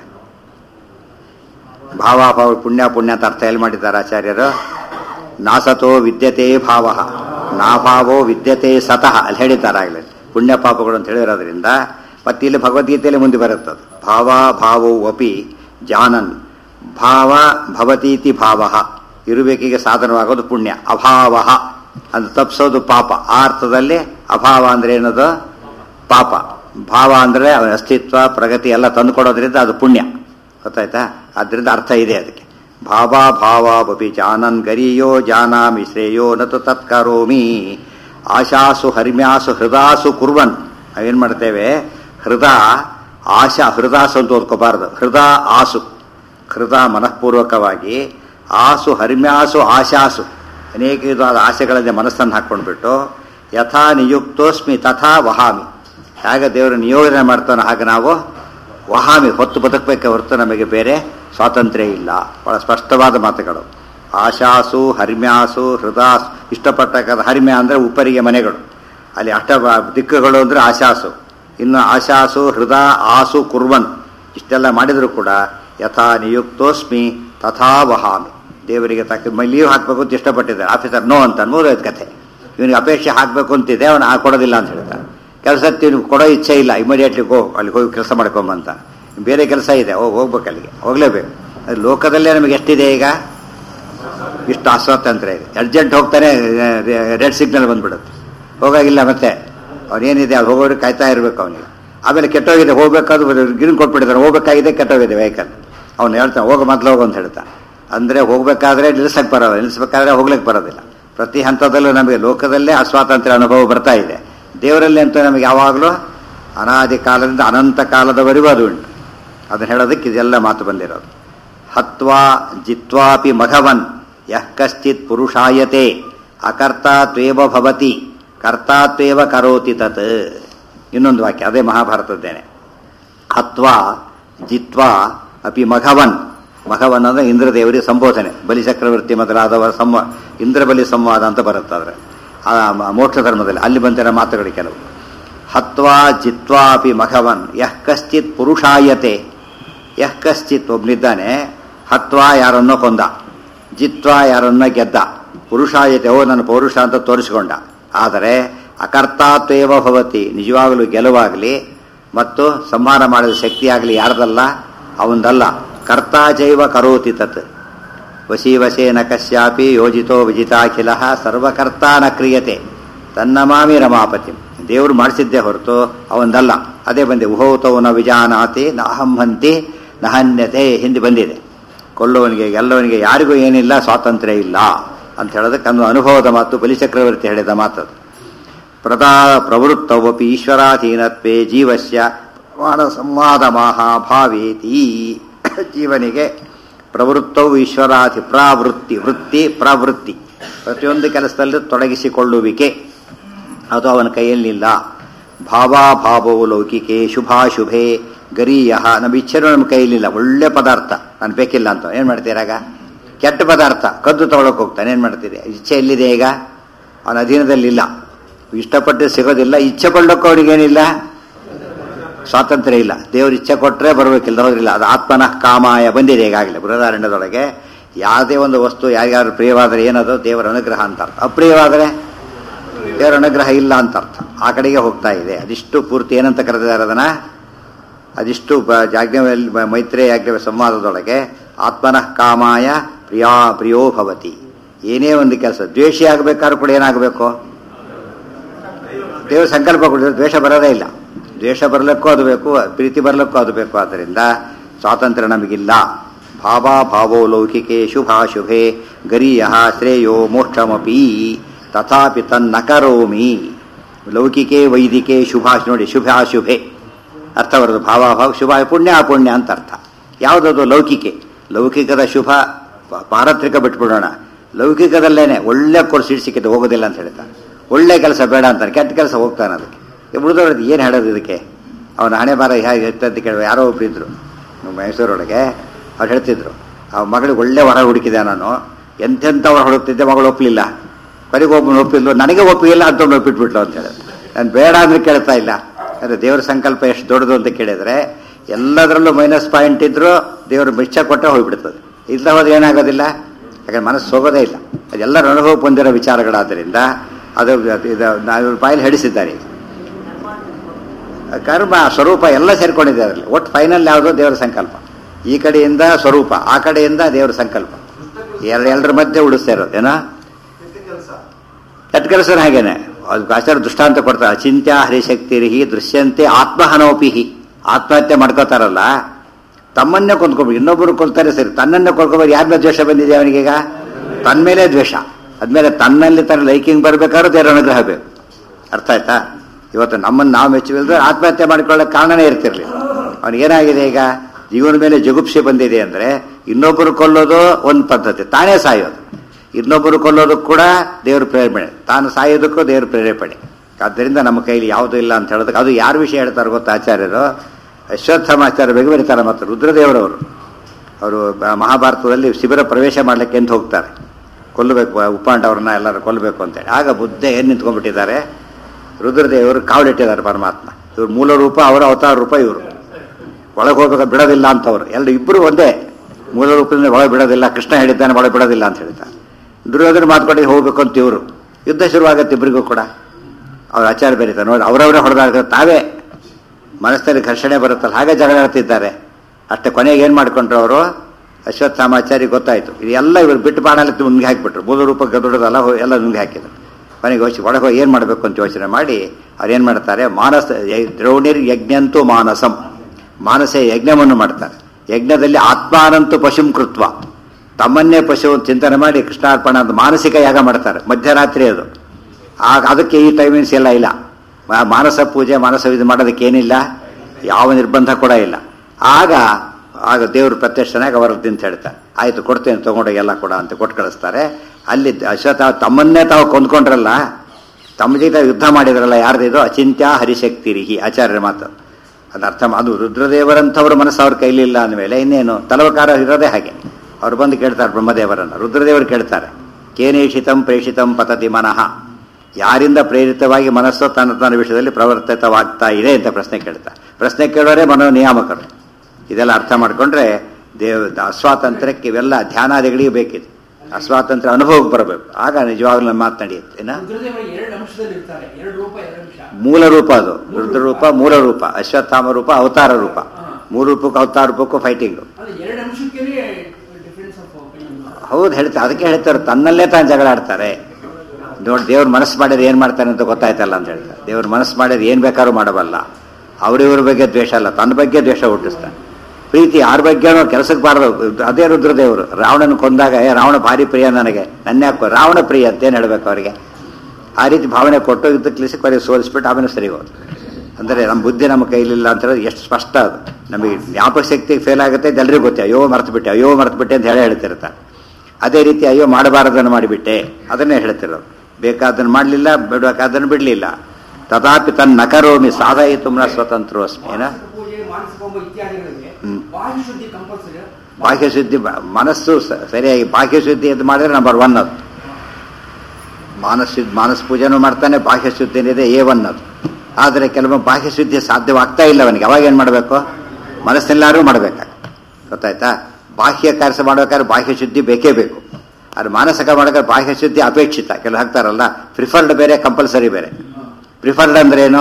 ಭಾವ ಭಾವ ಪುಣ್ಯ ಪುಣ್ಯ ಅಂತ ಅರ್ಥ ಎಲ್ಲಿ ಮಾಡಿದ್ದಾರೆ ಆಚಾರ್ಯರು ನಾಸತೋ ವಿದ್ಯತೆ ಭಾವ ನಾಭಾವೋ ವಿದ್ಯತೆ ಸತಃ ಅಲ್ಲಿ ಹೇಳಿದ್ದಾರೆ ಆಗಲೇ ಪುಣ್ಯ ಪಾಪಗಳು ಅಂತ ಹೇಳಿರೋದ್ರಿಂದ ಮತ್ತೆ ಇಲ್ಲಿ ಭಗವದ್ಗೀತೆಯಲ್ಲಿ ಮುಂದೆ ಬರುತ್ತದೆ ಭಾವ ಭಾವವು ಅಪಿ ಜಾನನ್ ಭಾವ ಭವತೀತಿ ಭಾವ ಇರುಬೇಕಿಗೆ ಸಾಧನವಾಗೋದು ಪುಣ್ಯ ಅಭಾವ ಅದು ತಪ್ಪಿಸೋದು ಪಾಪ ಆ ಅರ್ಥದಲ್ಲಿ ಅಭಾವ ಅಂದ್ರೆ ಏನದು ಪಾಪ ಭಾವ ಅಂದ್ರೆ ಅವನ ಅಸ್ತಿತ್ವ ಪ್ರಗತಿ ಎಲ್ಲ ತಂದುಕೊಡೋದ್ರಿಂದ ಅದು ಪುಣ್ಯ ಗೊತ್ತಾಯ್ತಾ ಅದರಿಂದ ಅರ್ಥ ಇದೆ ಅದಕ್ಕೆ ಭಾವ ಭಾವಾಪಿ ಜಾನನ್ ಗರಿಯೋ ಜಾನಾಮಿ ಶ್ರೇಯೋ ನತು ತತ್ಕರೋಮಿ ಆಶಾಸು ಹರ್ಮ್ಯಾಸು ಹೃದಾಸು ಕುರ್ವನ್ ನಾವೇನ್ ಮಾಡ್ತೇವೆ ಹೃದ ಆಶಾ ಹೃದಾಸು ಅಂತ ಓದ್ಕೋಬಾರದು ಹೃದ ಆಸು ಹೃದ ಮನಃಪೂರ್ವಕವಾಗಿ ಆಸು ಹರ್ಮ್ಯಾಸು ಆಶಾಸು ಅನೇಕ ವಿಧವಾದ ಆಸೆಗಳಲ್ಲಿ ಮನಸ್ಸನ್ನು ಹಾಕ್ಕೊಂಡ್ಬಿಟ್ಟು ಯಥಾ ನಿಯುಕ್ತೋಸ್ಮಿ ತಥಾ ವಹಾಮಿ ಹೇಗೆ ದೇವರು ನಿಯೋಜನೆ ಮಾಡ್ತಾನೋ ಹಾಗೆ ನಾವು ವಹಾಮಿ ಹೊತ್ತು ಬದುಕಬೇಕೆ ಹೊರತು ನಮಗೆ ಬೇರೆ ಸ್ವಾತಂತ್ರ್ಯ ಇಲ್ಲ ಬಹಳ ಸ್ಪಷ್ಟವಾದ ಮಾತುಗಳು ಆಶಾಸು ಹರ್ಮ್ಯಾಸು ಹೃದಾಸ್ ಇಷ್ಟಪಟ್ಟಕ್ಕಂಥ ಹರ್ಮ್ಯ ಅಂದರೆ ಉಪ್ಪರಿಗೆ ಮನೆಗಳು ಅಲ್ಲಿ ಅಷ್ಟ ದಿಕ್ಕುಗಳು ಅಂದರೆ ಆಶಾಸು ಇನ್ನು ಆಶಾಸು ಹೃದ ಆಸು ಕುರ್ವನ್ ಇಷ್ಟೆಲ್ಲ ಮಾಡಿದರೂ ಕೂಡ ಯಥಾ ನಿಯುಕ್ತೋಸ್ಮಿ ತಥಾ ವಹಾಮಿ ದೇವರಿಗೆ ತಕ್ಕ ಲೀವ್ ಹಾಕಬೇಕು ಅಂತ ಇಷ್ಟಪಟ್ಟಿದ್ದಾರೆ ಆಫೀಸರ್ ನೋ ಅಂತ ಮೂರೈದು ಕಥೆ ಇವನಿಗೆ ಅಪೇಕ್ಷೆ ಹಾಕಬೇಕು ಅಂತಿದೆ ಅವನು ಆ ಕೊಡೋದಿಲ್ಲ ಅಂತ ಹೇಳ್ತಾನೆ ಕೆಲಸ ಇವನಿಗೆ ಕೊಡೋ ಇಚ್ಛೆ ಇಲ್ಲ ಇಮಿಡಿಯೇಟ್ಲಿ ಗೋ ಅಲ್ಲಿಗೆ ಹೋಗಿ ಕೆಲಸ ಮಾಡ್ಕೊಂಬಂತ ಬೇರೆ ಕೆಲಸ ಇದೆ ಹೋಗಿ ಹೋಗ್ಬೇಕು ಅಲ್ಲಿಗೆ ಹೋಗ್ಲೇಬೇಕು ಅದು ಲೋಕದಲ್ಲೇ ನಮಗೆ ಎಷ್ಟಿದೆ ಈಗ ಇಷ್ಟು ಅಸ್ವಾತಂತ್ರ್ಯ ಇದೆ ಅರ್ಜೆಂಟ್ ಹೋಗ್ತಾನೆ ರೆಡ್ ಸಿಗ್ನಲ್ ಬಂದ್ಬಿಡುತ್ತೆ ಹೋಗಾಗಿಲ್ಲ ಮತ್ತೆ ಅವನೇನಿದೆ ಅದು ಹೋಗೋರು ಕಾಯ್ತಾ ಇರಬೇಕು ಅವನಿಗೆ ಆಮೇಲೆ ಕೆಟ್ಟೋಗಿದೆ ಹೋಗ್ಬೇಕಾದ್ರು ಗಿರಿನ್ ಕೊಟ್ಬಿಟ್ಟಿದ್ದಾರೆ ಹೋಗ್ಬೇಕಾಗಿದೆ ಕೆಟ್ಟೋಗಿದೆ ವೆಹಿಕಲ್ ಅವ್ನು ಹೇಳ್ತಾನೆ ಹೋಗೋ ಮೊದಲು ಹೋಗು ಅಂತ ಹೇಳ್ತಾನೆ ಅಂದರೆ ಹೋಗ್ಬೇಕಾದ್ರೆ ನಿಲ್ಲಿಸಕ್ಕೆ ಬರೋಲ್ಲ ನಿಲ್ಲಿಸ್ಬೇಕಾದ್ರೆ ಹೋಗ್ಲಿಕ್ಕೆ ಬರೋದಿಲ್ಲ ಪ್ರತಿ ಹಂತದಲ್ಲೂ ನಮಗೆ ಲೋಕದಲ್ಲೇ ಅಸ್ವಾತಂತ್ರ್ಯ ಅನುಭವ ಬರ್ತಾ ಇದೆ ದೇವರಲ್ಲಿ ಅಂತೂ ನಮಗೆ ಯಾವಾಗಲೂ ಅನಾದಿ ಕಾಲದಿಂದ ಅನಂತ ಕಾಲದವರೆಗೂ ಅದು ಉಂಟು ಅದನ್ನು ಹೇಳೋದಕ್ಕೆ ಇದೆಲ್ಲ ಮಾತು ಬಂದಿರೋದು ಹತ್ವಾ ಜಿತ್ವಾಪಿ ಮಘವನ್ ಯಃ ಕಶ್ಚಿತ್ ಪುರುಷಾಯತೆ ಅಕರ್ತಾತ್ವೇವ ಭವತಿ ಕರ್ತಾತ್ವೇವ ಕರೋತಿ ತತ್ ಇನ್ನೊಂದು ವಾಕ್ಯ ಅದೇ ಮಹಾಭಾರತದ್ದೇನೆ ಹತ್ವಾ ಜಿತ್ವಾ ಅಪಿ ಮಘವನ್ ಮಘವನ್ ಅಂದರೆ ಇಂದ್ರದೇವರಿಗೆ ಸಂಬೋಧನೆ ಬಲಿಚಕ್ರವರ್ತಿ ಮೊದಲಾದವರ ಸಂವ ಇಂದ್ರಬಲಿ ಸಂವಾದ ಅಂತ ಬರುತ್ತೆ ಆದರೆ ಆ ಮೋಕ್ಷ ಧರ್ಮದಲ್ಲಿ ಅಲ್ಲಿ ಬಂದಿರೋ ಮಾತುಗಳು ಕೆಲವು ಹತ್ವಾ ಜಿತ್ವಾ ಅಪಿ ಮಘವನ್ ಯಃ ಕಶ್ಚಿತ್ ಪುರುಷಾಯತೆ ಯಃ ಕಶ್ಚಿತ್ ಒಬ್ನಿದ್ದಾನೆ ಹತ್ವಾ ಯಾರನ್ನೋ ಕೊಂದ ಜಿತ್ವಾ ಯಾರನ್ನ ಗೆದ್ದ ಪುರುಷಾಯತೆ ಓ ನನ್ನ ಪೌರುಷ ಅಂತ ತೋರಿಸಿಕೊಂಡ ಆದರೆ ಅಕರ್ತಾತ್ವೇವ ಭವತಿ ನಿಜವಾಗಲೂ ಗೆಲುವಾಗಲಿ ಮತ್ತು ಸಂಹಾರ ಮಾಡಿದ ಶಕ್ತಿಯಾಗಲಿ ಯಾರ್ದಲ್ಲ ಅವಂದಲ್ಲ ಕರ್ತಾಚೈವ ಕರೋತಿ ತತ್ ವಶೀ ವಶೇನ ಕಶ್ಯಾಪಿ ಯೋಜಿತೋ ವಿಜಿತಾಖಿಲ ಸರ್ವಕರ್ತ ನ ಕ್ರಿಯತೆ ತನ್ನಮಾಮಿ ರಮಾಪತಿ ದೇವರು ಮಾಡಿಸಿದ್ದೇ ಹೊರತು ಅವಂದಲ್ಲ ಅದೇ ಬಂದೆ ಉಹೌತೌ ನ ವಿಜಾನಾತಿ ನಹಂಹಂತಿ ನಹನ್ಯತೆ ಹಿಂದೆ ಬಂದಿದೆ ಕೊಲ್ಲುವನಿಗೆ ಗೆಲ್ಲವನಿಗೆ ಯಾರಿಗೂ ಏನಿಲ್ಲ ಸ್ವಾತಂತ್ರ್ಯ ಇಲ್ಲ ಅಂತ ಹೇಳೋದಕ್ಕೆ ಒಂದು ಅನುಭವದ ಮಾತು ಬಲಿಚಕ್ರವರ್ತಿ ಹೇಳಿದ ಮಾತದು ಪ್ರದಾ ಪ್ರವೃತ್ತವಪಿ ಈಶ್ವರಾಧೀನತ್ವೇ ಜೀವಸ್ಯ ಪ್ರಮಾಣ ಸಂವಾದ ಮಹಾಭಾವೇತಿ ಜೀವನಿಗೆ ಪ್ರವೃತ್ತವು ಈಶ್ವರಾಧಿ ಪ್ರಾವೃತ್ತಿ ವೃತ್ತಿ ಪ್ರವೃತ್ತಿ ಪ್ರತಿಯೊಂದು ಕೆಲಸದಲ್ಲಿ ತೊಡಗಿಸಿಕೊಳ್ಳುವಿಕೆ ಅದು ಅವನ ಕೈಯಲ್ಲಿಲ್ಲ ಭಾವಾಭಾವವು ಲೌಕಿಕೆ ಶುಭಾಶುಭೆ ಗರೀಯ ನಮ್ಮ ಇಚ್ಛೆನೂ ನಮ್ಮ ಕೈಯಲ್ಲಿಲ್ಲ ಒಳ್ಳೆ ಪದಾರ್ಥ ನಾನು ಬೇಕಿಲ್ಲ ಅಂತ ಏನು ಮಾಡ್ತೀರಾಗ ಕೆಟ್ಟ ಪದಾರ್ಥ ಕದ್ದು ತಗೊಳಕ್ ಹೋಗ್ತಾನೆ ಏನು ಮಾಡ್ತೀರಿ ಇಚ್ಛೆ ಎಲ್ಲಿದೆ ಈಗ ಅವನ ಅಧೀನದಲ್ಲಿಲ್ಲ ಇಷ್ಟಪಟ್ಟು ಸಿಗೋದಿಲ್ಲ ಇಚ್ಛೆ ಪಡ್ಲಿಕ್ಕೆ ಅವನಿಗೇನಿಲ್ಲ ಸ್ವಾತಂತ್ರ್ಯ ಇಲ್ಲ ದೇವ್ರ ಇಚ್ಛೆ ಕೊಟ್ಟರೆ ಬರಬೇಕಿಲ್ಲ ಹೋದ್ರಿಲ್ಲ ಅದು ಆತ್ಮನಃ ಕಾಮಾಯ ಬಂದಿದೆ ಈಗಾಗಲೇ ಬೃಹದಾರಣ್ಯದೊಳಗೆ ಯಾವುದೇ ಒಂದು ವಸ್ತು ಯಾರ್ಯಾರು ಪ್ರಿಯವಾದರೆ ಏನದು ದೇವರ ಅನುಗ್ರಹ ಅಂತ ಅರ್ಥ ಅಪ್ರಿಯವಾದರೆ ದೇವರ ಅನುಗ್ರಹ ಇಲ್ಲ ಅಂತ ಅರ್ಥ ಆ ಕಡೆಗೆ ಹೋಗ್ತಾ ಇದೆ ಅದಿಷ್ಟು ಪೂರ್ತಿ ಏನಂತ ಕರೆದಿದ್ದಾರೆ ಅದನ್ನ ಅದಿಷ್ಟು ಜಾಜ್ಞವಲ್ಲಿ ಮೈತ್ರೇಯ ಯಾಜ್ಞವ ಸಂವಾದದೊಳಗೆ ಆತ್ಮನಃ ಕಾಮಾಯ ಪ್ರಿಯಾ ಪ್ರಿಯೋ ಭವತಿ ಏನೇ ಒಂದು ಕೆಲಸ ದ್ವೇಷಿ ಆಗಬೇಕಾದ್ರೂ ಕೂಡ ಏನಾಗಬೇಕು ದೇವ್ರ ಸಂಕಲ್ಪ ಕೊಡಿದ್ರೆ ದ್ವೇಷ ಬರೋದೇ ಇಲ್ಲ ದ್ವೇಷ ಬರಲಿಕ್ಕೂ ಅದು ಬೇಕು ಪ್ರೀತಿ ಬರಲಿಕ್ಕೂ ಅದು ಬೇಕು ಆದ್ದರಿಂದ ಸ್ವಾತಂತ್ರ್ಯ ನಮಗಿಲ್ಲ ಭಾವಾಭಾವೋ ಲೌಕಿಕೆ ಶುಭಾಶುಭೆ ಗರೀಯ ಶ್ರೇಯೋ ಮೋಕ್ಷಮಪಿ ತಥಾಪಿ ತನ್ನ ಕರೋಮಿ ಲೌಕಿಕೆ ವೈದಿಕೆ ಶುಭಾಶ್ ನೋಡಿ ಶುಭಾಶುಭೆ ಅರ್ಥ ಬರೋದು ಭಾವಾಭಾವ ಶುಭ ಪುಣ್ಯ ಅಪುಣ್ಯ ಅಂತ ಅರ್ಥ ಯಾವುದದು ಲೌಕಿಕೆ ಲೌಕಿಕದ ಶುಭ ಪಾರತ್ರಿಕ ಬಿಟ್ಬಿಡೋಣ ಲೌಕಿಕದಲ್ಲೇನೆ ಒಳ್ಳೆ ಕೋರ್ಸ್ ಸೀಟ್ ಸಿಕ್ಕಿದ್ದು ಹೋಗೋದಿಲ್ಲ ಅಂತ ಹೇಳ್ತಾನೆ ಒಳ್ಳೆ ಕೆಲಸ ಬೇಡ ಅಂತಾನೆ ಕೆಟ್ಟ ಕೆಲಸ ಹೋಗ್ತಾನೆ ಅದಕ್ಕೆ ಉಳಿದವ್ರದ್ದು ಏನು ಹೇಳೋದು ಇದಕ್ಕೆ ಅವನ ಹಣೆ ಬಾರ ಹೇಗೆ ಅಂತ ಕೇಳುವ ಯಾರೋ ಒಬ್ರು ಇದ್ರು ನಮ್ಮ ಮೈಸೂರೊಳಗೆ ಅವ್ರು ಹೇಳ್ತಿದ್ರು ಆ ಮಗಳಿಗೆ ಒಳ್ಳೆ ವರ ಹುಡುಕಿದೆ ನಾನು ಎಂತೆಂಥ ವರ ಹುಡುಕ್ತಿದ್ದೆ ಮಗಳು ಒಪ್ಪಲಿಲ್ಲ ಕೊನೆಗೆ ಒಬ್ಬನು ಒಪ್ಪಿದ್ಲು ನನಗೆ ಒಪ್ಪಿಲ್ಲ ಅಂತ ಒಪ್ಪಿಟ್ಬಿಟ್ಲು ಅಂತ ಹೇಳಿ ನಾನು ಬೇಡ ಅಂದ್ರೆ ಕೇಳ್ತಾ ಇಲ್ಲ ಅಂದರೆ ದೇವರ ಸಂಕಲ್ಪ ಎಷ್ಟು ದೊಡ್ಡದು ಅಂತ ಕೇಳಿದರೆ ಎಲ್ಲದರಲ್ಲೂ ಮೈನಸ್ ಪಾಯಿಂಟ್ ಇದ್ರೂ ದೇವರು ಮಿಚ್ಚ ಕೊಟ್ಟರೆ ಹೋಗ್ಬಿಡ್ತದೆ ಇಲ್ಲ ಹೋದ್ರೆ ಏನಾಗೋದಿಲ್ಲ ಯಾಕಂದ್ರೆ ಮನಸ್ಸು ಹೋಗೋದೇ ಇಲ್ಲ ಅದೆಲ್ಲರ ಅನುಭವ ಹೊಂದಿರೋ ವಿಚಾರಗಳಾದ್ದರಿಂದ ಅದು ಇದು ನಾವು ಬಾಯಲ್ಲಿ ಹಿಡಿಸಿದ್ದಾರೆ ಕರ್ಮ ಸ್ವರೂಪ ಎಲ್ಲ ಸೇರ್ಕೊಂಡಿದೆ ಅದರಲ್ಲಿ ಒಟ್ಟು ಫೈನಲ್ ಯಾವುದು ದೇವರ ಸಂಕಲ್ಪ ಈ ಕಡೆಯಿಂದ ಸ್ವರೂಪ ಆ ಕಡೆಯಿಂದ ದೇವರ ಸಂಕಲ್ಪ ಎರಡು ಎರಡರ ಮಧ್ಯೆ ಉಳಿಸ್ತಾ ಇರೋದು ಏನೋ ಕೆಲಸ ಕೆಟ್ಟ ಕೆಲಸ ಹಾಗೇನೆ ಅದು ಆಚಾರ ದೃಷ್ಟಾಂತ ಕೊಡ್ತಾರೆ ಅಚಿಂತ್ಯ ಹರಿಶಕ್ತಿರಿಹಿ ದೃಶ್ಯಂತೆ ಆತ್ಮಹನೋಪಿಹಿ ಆತ್ಮಹತ್ಯೆ ಮಾಡ್ಕೋತಾರಲ್ಲ ತಮ್ಮನ್ನೇ ಕೊಂದ್ಕೊಬೇಕು ಇನ್ನೊಬ್ಬರು ಕೊಲ್ತಾರೆ ಸರಿ ತನ್ನನ್ನೇ ಕೊಂದ್ಕೋಬೇಕು ಯಾರ ಮೇಲೆ ದ್ವೇಷ ಬಂದಿದೆ ಅವನಿಗೀಗ ತನ್ನ ಮೇಲೆ ದ್ವೇಷ ಅದ್ಮೇಲೆ ತನ್ನಲ್ಲಿ ತನ್ನ ಲೈಕಿಂಗ್ ಬರ್ಬೇಕಾದ್ರೂ ದೇವರ ಅನುಗ್ರಹ ಬೇಕು ಅರ್ಥ ಆಯ್ತಾ ಇವತ್ತು ನಮ್ಮನ್ನು ನಾವು ಮೆಚ್ಚುವಿಲ್ದ್ರೆ ಆತ್ಮಹತ್ಯೆ ಮಾಡಿಕೊಳ್ಳೋಕೆ ಕಾರಣನೇ ಇರ್ತಿರ್ಲಿಲ್ಲ ಅವನಿಗೇನಾಗಿದೆ ಈಗ ಜೀವನ ಮೇಲೆ ಜಗುಪ್ಸೆ ಬಂದಿದೆ ಅಂದರೆ ಇನ್ನೊಬ್ಬರು ಕೊಲ್ಲೋದು ಒಂದು ಪದ್ಧತಿ ತಾನೇ ಸಾಯೋದು ಇನ್ನೊಬ್ಬರು ಕೊಲ್ಲೋದಕ್ಕೆ ಕೂಡ ದೇವ್ರ ಪ್ರೇರಣೆ ತಾನು ಸಾಯೋದಕ್ಕೂ ದೇವ್ರ ಪ್ರೇರೇಪಣೆ ಆದ್ದರಿಂದ ನಮ್ಮ ಕೈಲಿ ಯಾವುದೂ ಇಲ್ಲ ಅಂತ ಹೇಳೋದಕ್ಕೆ ಅದು ಯಾರ ವಿಷಯ ಹೇಳ್ತಾರೆ ಗೊತ್ತಾ ಆಚಾರ್ಯರು ಅಶ್ವತ್ಥಮಾಚಾರ್ಯ ಬೆಗಬರಿತಾರೆ ಮತ್ತು ರುದ್ರದೇವರವರು ಅವರು ಬ- ಮಹಾಭಾರತದಲ್ಲಿ ಶಿಬಿರ ಪ್ರವೇಶ ಮಾಡಲಿಕ್ಕೆ ಅಂತ ಹೋಗ್ತಾರೆ ಕೊಲ್ಲಬೇಕು ಉಪ್ಪಾಂಡ ಅವ್ರನ್ನ ಎಲ್ಲರೂ ಕೊಲ್ಲಬೇಕು ಅಂತೇಳಿ ಆಗ ಬುದ್ಧ ಏನು ನಿಂತ್ಕೊಂಡ್ಬಿಟ್ಟಿದ್ದಾರೆ ರುದ್ರದೇವರು ಕಾವಲಿಟ್ಟಿದ್ದಾರೆ ಪರಮಾತ್ಮ ಇವ್ರ ಮೂಲ ರೂಪ ಅವರ ಅವತಾರ ರೂಪ ಇವರು ಒಳಗೆ ಹೋಗ್ಬೇಕು ಬಿಡೋದಿಲ್ಲ ಅಂತವ್ರು ಎಲ್ಲ ಇಬ್ಬರು ಒಂದೇ ಮೂಲ ರೂಪದಿಂದ ಒಳಗೆ ಬಿಡೋದಿಲ್ಲ ಕೃಷ್ಣ ಹೇಳಿದ್ದಾನೆ ಒಳಗೆ ಬಿಡೋದಿಲ್ಲ ಅಂತ ಹೇಳ್ತಾರೆ ದುರ್ಯೋಧನ ಮಾತುಕಡೆ ಹೋಗ್ಬೇಕು ಅಂತ ಇವರು ಯುದ್ಧ ಶುರುವಾಗತ್ತೆ ಇಬ್ಬರಿಗೂ ಕೂಡ ಅವ್ರ ಆಚಾರ ಬೇರೆ ನೋಡಿ ಅವರವರೇ ಹೊಡೆದಾಡ್ತಾರೆ ತಾವೇ ಮನಸ್ಸಲ್ಲಿ ಘರ್ಷಣೆ ಬರುತ್ತಲ್ಲ ಹಾಗೆ ಜಗಳ ಆಡ್ತಿದ್ದಾರೆ ಅಷ್ಟೇ ಕೊನೆಗೆ ಏನು ಮಾಡ್ಕೊಂಡ್ರು ಅವರು ಅಶ್ವತ್ಥಾಮಾಚಾರಿ ಗೊತ್ತಾಯ್ತು ಇದೆಲ್ಲ ಇವರು ಬಿಟ್ಟು ಬಾಣಲ್ಲಿ ನುಂಗಿ ಹಾಕಿಬಿಟ್ರು ಮೂಲ ರೂಪ ಗದುಡದಲ್ಲ ಹೋ- ಎಲ್ಲ ನುಂಗಿ ಹಾಕಿದ್ರು ಕೊನೆಗೆ ಯೋಚನೆ ಒಳಗೆ ಹೋಗಿ ಏನು ಮಾಡಬೇಕು ಅಂತ ಯೋಚನೆ ಮಾಡಿ ಅವ್ರು ಏನು ಮಾಡ್ತಾರೆ ಮಾನಸ ಯ- ದ್ರೋಣಿರ್ ಯಜ್ಞಂತೂ ಮಾನಸಂ ಮಾನಸ ಯಜ್ಞವನ್ನು ಮಾಡ್ತಾರೆ ಯಜ್ಞದಲ್ಲಿ ಆತ್ಮಾನಂತು ಪಶುಂ ಕೃತ್ವ ತಮ್ಮನ್ನೇ ಪಶು ಅಂತ ಚಿಂತನೆ ಮಾಡಿ ಕೃಷ್ಣಾರ್ಪಣ ಅಂತ ಮಾನಸಿಕ ಯಾಗ ಮಾಡ್ತಾರೆ ಮಧ್ಯರಾತ್ರಿ ಅದು ಆಗ ಅದಕ್ಕೆ ಈ ಟೈಮಿಂಗ್ಸ್ ಎಲ್ಲ ಇಲ್ಲ ಮಾ- ಮಾನಸ ಪೂಜೆ ಮಾನಸ ಇದು ಮಾಡೋದಕ್ಕೆ ಏನಿಲ್ಲ ಯಾವ ನಿರ್ಬಂಧ ಕೂಡ ಇಲ್ಲ ಆಗ ಆಗ ದೇವರು ಪ್ರತ್ಯಕ್ಷನಾಗಿ ಅವರ ಅಂತ ಹೇಳ್ತಾರೆ ಆಯ್ತು ಕೊಡ್ತೇನೆ ತಗೊಂಡೋಗಿ ಎಲ್ಲ ಕೊಡ ಅಂತ ಕೊಟ್ಟು ಕಳಿಸ್ತಾರೆ ಅಲ್ಲಿ ಅಶ್ವತ್ಥ ತಮ್ಮನ್ನೇ ತಾವು ಕೊಂದ್ಕೊಂಡ್ರಲ್ಲ ತಮ್ಮ ಜೊತೆ ಯುದ್ಧ ಮಾಡಿದ್ರಲ್ಲ ಯಾರ್ದಿದು ಅಚಿಂತ್ಯ ಹರಿಶಕ್ತಿರಿಹಿ ಆಚಾರ್ಯರ ಮಾತು ಅದು ಅರ್ಥ ಮಾ- ಅದು ರುದ್ರದೇವರಂಥವ್ರ ಮನಸ್ಸು ಅವ್ರ ಕೈಲಿಲ್ಲ ಅಂದಮೇಲೆ ಇನ್ನೇನು ತಲವಕಾರ ಇರೋದೇ ಹಾಗೆ ಅವ್ರು ಬಂದು ಕೇಳ್ತಾರೆ ಬ್ರಹ್ಮದೇವರನ್ನು ರುದ್ರದೇವರು ಕೇಳ್ತಾರೆ ಕೇನೇಷಿತಂ ಪ್ರೇಷಿತಂ ಪತತಿ ಮನಃ ಯಾರಿಂದ ಪ್ರೇರಿತವಾಗಿ ಮನಸ್ಸು ತನ್ನ ತನ್ನ ವಿಷಯದಲ್ಲಿ ಪ್ರವರ್ತಿತವಾಗ್ತಾ ಇದೆ ಅಂತ ಪ್ರಶ್ನೆ ಕೇಳ್ತಾರೆ ಪ್ರಶ್ನೆ ಕೇಳೋರೇ ಮನೋ ನಿಯಾಮಕರು ಇದೆಲ್ಲ ಅರ್ಥ ಮಾಡ್ಕೊಂಡ್ರೆ ದೇವ ಅಸ್ವಾತಂತ್ರ್ಯಕ್ಕೆ ಇವೆಲ್ಲ ಧ್ಯಾನಾದಿಗಳಿಗೆ ಬೇಕಿದೆ ಅಸ್ವಾತಂತ್ರ್ಯ ಅನುಭವಕ್ಕೆ ಬರಬೇಕು ಆಗ ನಿಜವಾಗ್ಲೂ ನಮ್ಮ ಮಾತು ನಡೆಯುತ್ತೆ ಏನ ರುದ್ರದೇವರು ಎರಡು ಅಂಶದಲ್ಲಿ ಇರ್ತಾರೆ ಎರಡು ರೂಪ ಎರಡು ಅಂಶ ಮೂಲ ರೂಪ ಅದು ರುದ್ರ ರೂಪ ಮೂಲ ರೂಪ ಅಶ್ವತ್ಥಾಮ ರೂಪ ಅವತಾರ ರೂಪ ಮೂಲ ರೂಪಕ್ಕೂ ಅವತಾರ ರೂಪಕ್ಕೂ ಫೈಟಿಂಗು ಅಂದ್ರೆ ಎರಡು ಅಂಶಕ್ಕೆ ಡಿಫ್ರೆನ್ಸ್ ಆಫ್ ಒಪಿನಿಯನ್ ಹೌದು ಹೇಳ್ತಾರೆ ಅದಕ್ಕೆ ಹೇಳ್ತಾರೆ ತನ್ನಲ್ಲೇ ತಾನು ಜಗಳ ಆಡ್ತಾರೆ ನೋಡಿ ದೇವ್ರ ಮನಸ್ಸು ಮಾಡಿದ್ರೆ ಏನು ಮಾಡ್ತಾನೆ ಅಂತ ಗೊತ್ತಾಯ್ತಲ್ಲ ಅಂತ ಹೇಳ್ತಾರೆ ದೇವ್ರ ಮನಸ್ಸು ಮಾಡಿದ್ರೆ ಏನು ಬೇಕಾದ್ರೂ ಮಾಡಬಲ್ಲ ಅವ್ರಿವ್ರ ಬಗ್ಗೆ ದ್ವೇಷ ಅಲ್ಲ ತನ್ನ ಬಗ್ಗೆ ದ್ವೇಷ ಹುಟ್ಟಿಸ್ತಾನೆ ಪ್ರೀತಿ ಯಾರ ಬಗ್ಗೆನೂ ಕೆಲಸಕ್ಕೆ ಬಾರದು ಅದೇ ರುದ್ರದೇವರು ರಾವಣನ ಕೊಂದಾಗ ಏ ರಾವಣ ಭಾರಿ ಪ್ರಿಯ ನನಗೆ ನನ್ನ ಯಾಕೋ ರಾವಣ ಪ್ರಿಯ ಅಂತೇನು ಹೇಳ್ಬೇಕು ಅವರಿಗೆ ಆ ರೀತಿ ಭಾವನೆ ಕೊಟ್ಟು ಯುದ್ಧಕ್ಕೆ ತಿಳಿಸಿ ಕೊನೆಗೆ ಸೋಲಿಸ್ಬಿಟ್ಟು ಆಮೇಲೆ ಸರಿ ಹೋದ್ರು ಅಂದರೆ ನಮ್ಮ ಬುದ್ಧಿ ನಮ್ಮ ಕೈಲಿಲ್ಲ ಅಂತ ಹೇಳೋದು ಎಷ್ಟು ಸ್ಪಷ್ಟ ಅದು ನಮಗೆ ಜ್ಞಾಪಕ ಶಕ್ತಿ ಫೇಲ್ ಆಗುತ್ತೆ ಇದು ಎಲ್ರಿಗೂ ಗೊತ್ತೆ ಅಯ್ಯೋ ಮರ್ತುಬಿಟ್ಟೆ ಅಯ್ಯೋ ಮರ್ತುಬಿಟ್ಟೆ ಅಂತ ಹೇಳಿ ಹೇಳ್ತಿರ್ತಾರೆ ಅದೇ ರೀತಿ ಅಯ್ಯೋ ಮಾಡಬಾರದನ್ನು ಮಾಡಿಬಿಟ್ಟೆ ಅದನ್ನೇ ಹೇಳ್ತಿರೋದು ಬೇಕಾದನ್ನು ಮಾಡಲಿಲ್ಲ ಬಿಡಬೇಕಾದನ್ನು ಬಿಡಲಿಲ್ಲ ತಥಾಪಿ ತನ್ನ ನಕರೋಮಿ ಸಾಧಾಯಿತು ನ ಸ್ವತಂತ್ರೋಸ್ಮಿ ಏನ ಮಾನಸಿಕ ಪೂಜೆ ಮಾನಸಿಕ ಹೋಮ ಇತ್ಯಾದಿಗಳಿಗೆ ಹ್ಮ್. ಬಾಹ್ಯ ಶುದ್ಧಿ ಕಂಪಲ್ಸರಿ ಬಾಹ್ಯ ಶುದ್ಧಿ ಬ- ಮನಸ್ಸು ಸ- ಸರಿಯಾಗಿ ಬಾಹ್ಯ ಶುದ್ಧಿ ಇದು ಮಾಡಿದ್ರೆ ನಂಬರ್ ಒನ್ ಅದು ಮಾನಸ ಶುದ್ಧಿ ಮಾನಸ ಪೂಜೆನೂ ಮಾಡ್ತಾನೆ ಬಾಹ್ಯ ಶುದ್ಧಿ ಏನಿದೆ ಎ ಒನ್ ಅದು ಆದರೆ ಕೆಲವೊಮ್ಮೆ ಬಾಹ್ಯ ಶುದ್ಧಿ ಸಾಧ್ಯವಾಗ್ತಾ ಇಲ್ಲ ಅವನಿಗೆ ಅವಾಗ ಏನು ಮಾಡಬೇಕು ಮನಸ್ಸೆಲ್ಲಾರು ಮಾಡಬೇಕಾಗ ಗೊತ್ತಾಯ್ತಾ ಬಾಹ್ಯ ಕಾರ್ಯ ಮಾಡ್ಬೇಕಾದ್ರೆ ಬಾಹ್ಯ ಶುದ್ಧಿ ಬೇಕೇ ಬೇಕು ಅದು ಮಾನಸಿಕ ಮಾಡೋಕೆ ಬಾಹ್ಯ ಶುದ್ಧಿ ಅಪೇಕ್ಷಿತ ಕೆಲವು ಹಾಕ್ತಾರಲ್ಲ ಪ್ರಿಫರ್ಡ್ ಬೇರೆ ಕಂಪಲ್ಸರಿ ಬೇರೆ ಪ್ರಿಫರ್ಡ್ ಅಂದ್ರೆ ಏನು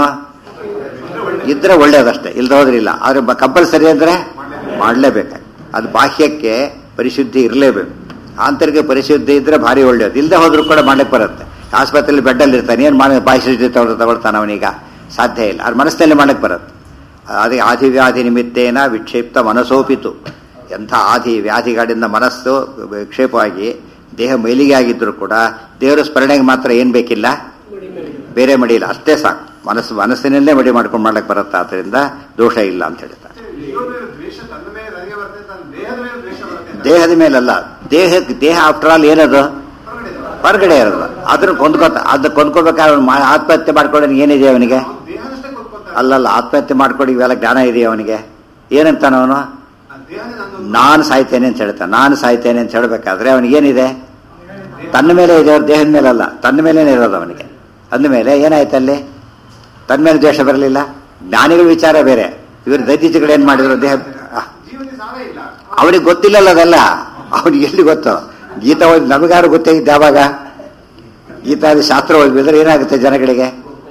ಇದ್ರೆ ಒಳ್ಳೇದಷ್ಟೇ ಇಲ್ದ ಹೋದ್ರೆ ಇಲ್ಲ ಆದ್ರೆ ಕಂಪಲ್ಸರಿ ಅಂದ್ರೆ ಮಾಡಲೇಬೇಕು ಅದು ಬಾಹ್ಯಕ್ಕೆ ಪರಿಶುದ್ಧಿ ಇರಲೇಬೇಕು ಆಂತರಿಕ ಪರಿಶುದ್ಧಿ ಇದ್ರೆ ಭಾರಿ ಒಳ್ಳೇದು ಇಲ್ಲದೆ ಹೋದ್ರೂ ಕೂಡ ಮಾಡ್ಲಿಕ್ಕೆ ಬರುತ್ತೆ ಆಸ್ಪತ್ರೆಯಲ್ಲಿ ಬೆಡ್ಡಲ್ಲಿ ಇರ್ತಾನೆ ಏನು ಮಾಡಿ ಬಾಹ್ಯ ಶುದ್ಧಿ ತಗೊಳ್ ತಗೊಳ್ತಾನೆ ಅವನೀಗ ಸಾಧ್ಯ ಇಲ್ಲ ಅದು ಮನಸ್ಸಿನಲ್ಲಿ ಮಾಡ್ಲಿಕ್ಕೆ ಬರುತ್ತೆ ಅದೇ ಆದಿ ವ್ಯಾಧಿ ನಿಮಿತ್ತೇನ ವಿಕ್ಷೇಪ್ತ ಮನಸೋಪಿತು ಎಂಥ ಆದಿ ವ್ಯಾಧಿಗಳಿಂದ ಮನಸ್ಸು ವಿಕ್ಷೇಪವಾಗಿ ದೇಹ ಮೈಲಿಗೆ ಆಗಿದ್ದರೂ ಕೂಡ ದೇವರ ಸ್ಮರಣೆಗೆ ಮಾತ್ರ ಏನು ಬೇಕಿಲ್ಲ ಬೇರೆ ಮಡಿಯಿಲ್ಲ ಅಷ್ಟೇ ಸಾಕು ಮನಸ್ಸು ಮನಸ್ಸಿನಲ್ಲೇ ಮಡಿ ಮಾಡ್ಕೊಂಡು ಮಾಡ್ಲಿಕ್ಕೆ ಬರುತ್ತೆ ಆದ್ದರಿಂದ ದೋಷ ಇಲ್ಲ ಅಂತ ಹೇಳ್ತಾರೆ ದೇವರ ದ್ವೇಷ ತನ್ನ ಮೇಲೆ ನನಗೆ ಬರ್ತದೆ ತನ್ನ ದೇಹದ ಮೇಲೆ ದ್ವೇಷ ಬರುತ್ತೆ ದೇಹದ ಮೇಲಲ್ಲ ದೇಹಕ್ಕೆ ದೇಹ ಆಫ್ಟರ್ ಆಲ್ ಏನದು ಹೊರಗಡೆ ಇದೆ. ಹೊರಗಡೆ ಇರೋದು ಅದನ್ನ ಕೊಂದ್ಕೋತ ಅದನ್ನ ಕೊಂದ್ಕೋಬೇಕಾದ್ರೆ ಅವ್ನು ಮಾ- ಆತ್ಮಹತ್ಯೆ ಮಾಡ್ಕೊಳ್ಳೋದು ಏನಿದೆ ಅವನಿಗೆ ಅವ್ನು ದೇಹದಷ್ಟೇ ಕೊತ್ಕೊತಾನೆ ಅಲ್ಲಲ್ಲ ಆತ್ಮಹತ್ಯೆ ಮಾಡ್ಕೊಂಡು ಇವೆಲ್ಲ ಜ್ಞಾನ ಇದೆಯಾ ಅವನಿಗೆ ಏನಂತಾನ ಅವನು ಆ ದೇಹನೇ ನಂದು ನಾನು ಸಾಯ್ತೇನೆ ಅಂತ ಹೇಳ್ತಾನೆ ನಾನು ಸಾಯ್ತೇನೆ ಅಂತ ಹೇಳ್ಬೇಕಾದ್ರೆ ಅವನಿಗೇನಿದೆ ತನ್ನ ಮೇಲೆ ಇದೆ ಅವ್ರ ದೇಹದ ಮೇಲಲ್ಲ ತನ್ನ ಮೇಲೇನೆ ಇರೋದು ಅವನಿಗೆ ಅಂದಮೇಲೆ ಏನಾಯ್ತು ಅಲ್ಲಿ ತನ್ನ ಮೇಲೆ ದ್ವೇಷ ಬರಲಿಲ್ಲ ಜ್ಞಾನಿಗಳ ವಿಚಾರ ಬೇರೆ ಇವರು ದೈತ್ಯಗಳು ಏನ್ ಮಾಡಿದ್ರು ದೇಹ ಆ, ಜೀವನ ಸಾರ ಇಲ್ಲ ಅವನಿಗೆ ಗೊತ್ತಿಲ್ಲಲ್ಲ ಅದೆಲ್ಲ ಅವನಿಗೆ ಎಲ್ಲಿ ಗೊತ್ತು ಗೀತಾ ಓದಿ ನಮಗಾರು ಗೊತ್ತಾಗಿದ್ದು ಯಾವಾಗ ಗೀತಾದಿ ಶಾಸ್ತ್ರ ಓದಿದ್ರೆ ಏನಾಗುತ್ತೆ ಜನಗಳಿಗೆ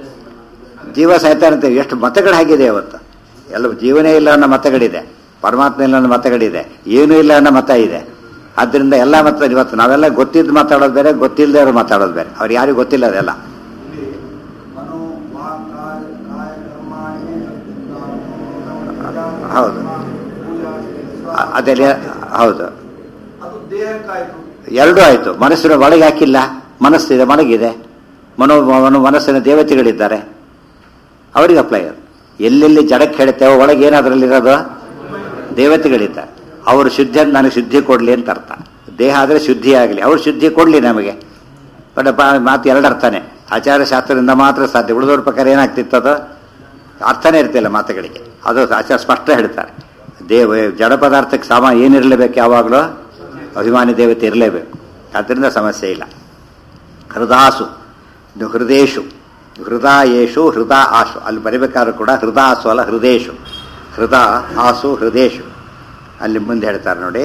ಜೀವ ಸಾಯ್ತಾನಂತೆ ಎಷ್ಟು ಮತಗಳು ಆಗಿದೆ ಅವತ್ತು ಎಲ್ಲ ಜೀವನೇ ಇಲ್ಲ ಅನ್ನೋ ಮತಗಳಿದೆ ಪರಮಾತ್ಮ ಇಲ್ಲ ಅನ್ನೋ ಮತಗಳಿದೆ ಏನೂ ಇಲ್ಲ ಅನ್ನೋ ಮತ ಇದೆ ಆದ್ದರಿಂದ ಎಲ್ಲ ಮತ ಇವತ್ತು ನಾವೆಲ್ಲ ಗೊತ್ತಿದ್ದು ಮಾತಾಡೋದು ಬೇರೆ ಗೊತ್ತಿಲ್ಲದೆ ಅವ್ರು ಮಾತಾಡೋದು ಬೇರೆ ಅವ್ರು ಯಾರಿಗೂ ಗೊತ್ತಿಲ್ಲ ಅದೆಲ್ಲ ಮನೋ ವಾಕ್ ಕಾಯ ಕಾಯ ಕರ್ಮಾಣಿ ಹೌದು. ಪೂಜಾ ಅ- ಅದೆಲ್ಲ ಹೌದು ಅದು ದೇಹಕ್ಕಾಯ್ತು ಎರಡೂ ಆಯ್ತು ಮನಸ್ಸಿನ ಒಳಗೆ ಹಾಕಿಲ್ಲ ಮನಸ್ಸಿದೆ ಮಲಗಿದೆ ಮನೋ ಮನೋ ಮನಸ್ಸಿನ ದೇವತೆಗಳಿದ್ದಾರೆ ಅವರಿಗೆ ಅಪ್ಲೈ ಅದು ಎಲ್ಲೆಲ್ಲಿ ಜಡಕ್ಕೆ ಹೇಳ್ತೇವೋ ಒಳಗೆ ಏನಾದ್ರಲ್ಲಿರೋದು ದೇವತೆಗಳಿದ್ದಾರೆ ಅವರು ಶುದ್ಧಿ ಅಂತ ನನಗೆ ಶುದ್ಧಿ ಕೊಡಲಿ ಅಂತ ಅರ್ಥ ದೇಹ ಆದರೆ ಶುದ್ಧಿ ಆಗಲಿ ಅವ್ರು ಶುದ್ಧಿ ಕೊಡಲಿ ನಮಗೆ ಬಟ್ ಪ- ಮಾತು ಎರಡು ಅರ್ಥನೇ ಆಚಾರ ಶಾಸ್ತ್ರದಿಂದ ಮಾತ್ರ ಸಾಧ್ಯ ಉಳಿದವ್ರ ಪ್ರಕಾರ ಏನಾಗ್ತಿತ್ತು ಅದು ಅರ್ಥನೇ ಇರ್ತಿಲ್ಲ ಮಾತುಗಳಿಗೆ ಅದು ಆಚಾರ ಸ್ಪಷ್ಟ ಹೇಳ್ತಾರೆ ದೇವ ಜಡ ಪದಾರ್ಥಕ್ಕೆ ಸಾಮ ಏನಿರಲೇಬೇಕು ಯಾವಾಗಲೂ ಅಭಿಮಾನಿ ದೇವತೆ ಇರಲೇಬೇಕು ಅದರಿಂದ ಸಮಸ್ಯೆ ಇಲ್ಲ ಹೃದಾಸು ಇದು ಹೃದಯೇಶು ಹೃದಯೇಶು ಹೃದ ಆಸು ಅಲ್ಲಿ ಬರಿಬೇಕಾದ್ರೂ ಕೂಡ ಹೃದಾಸು ಅಲ್ಲ ಹೃದಯೇಶು ಹೃದ ಆಸು ಹೃದಯೇಶು ಅಲ್ಲಿ ಮುಂದೆ ಹೇಳ್ತಾರೆ ನೋಡಿ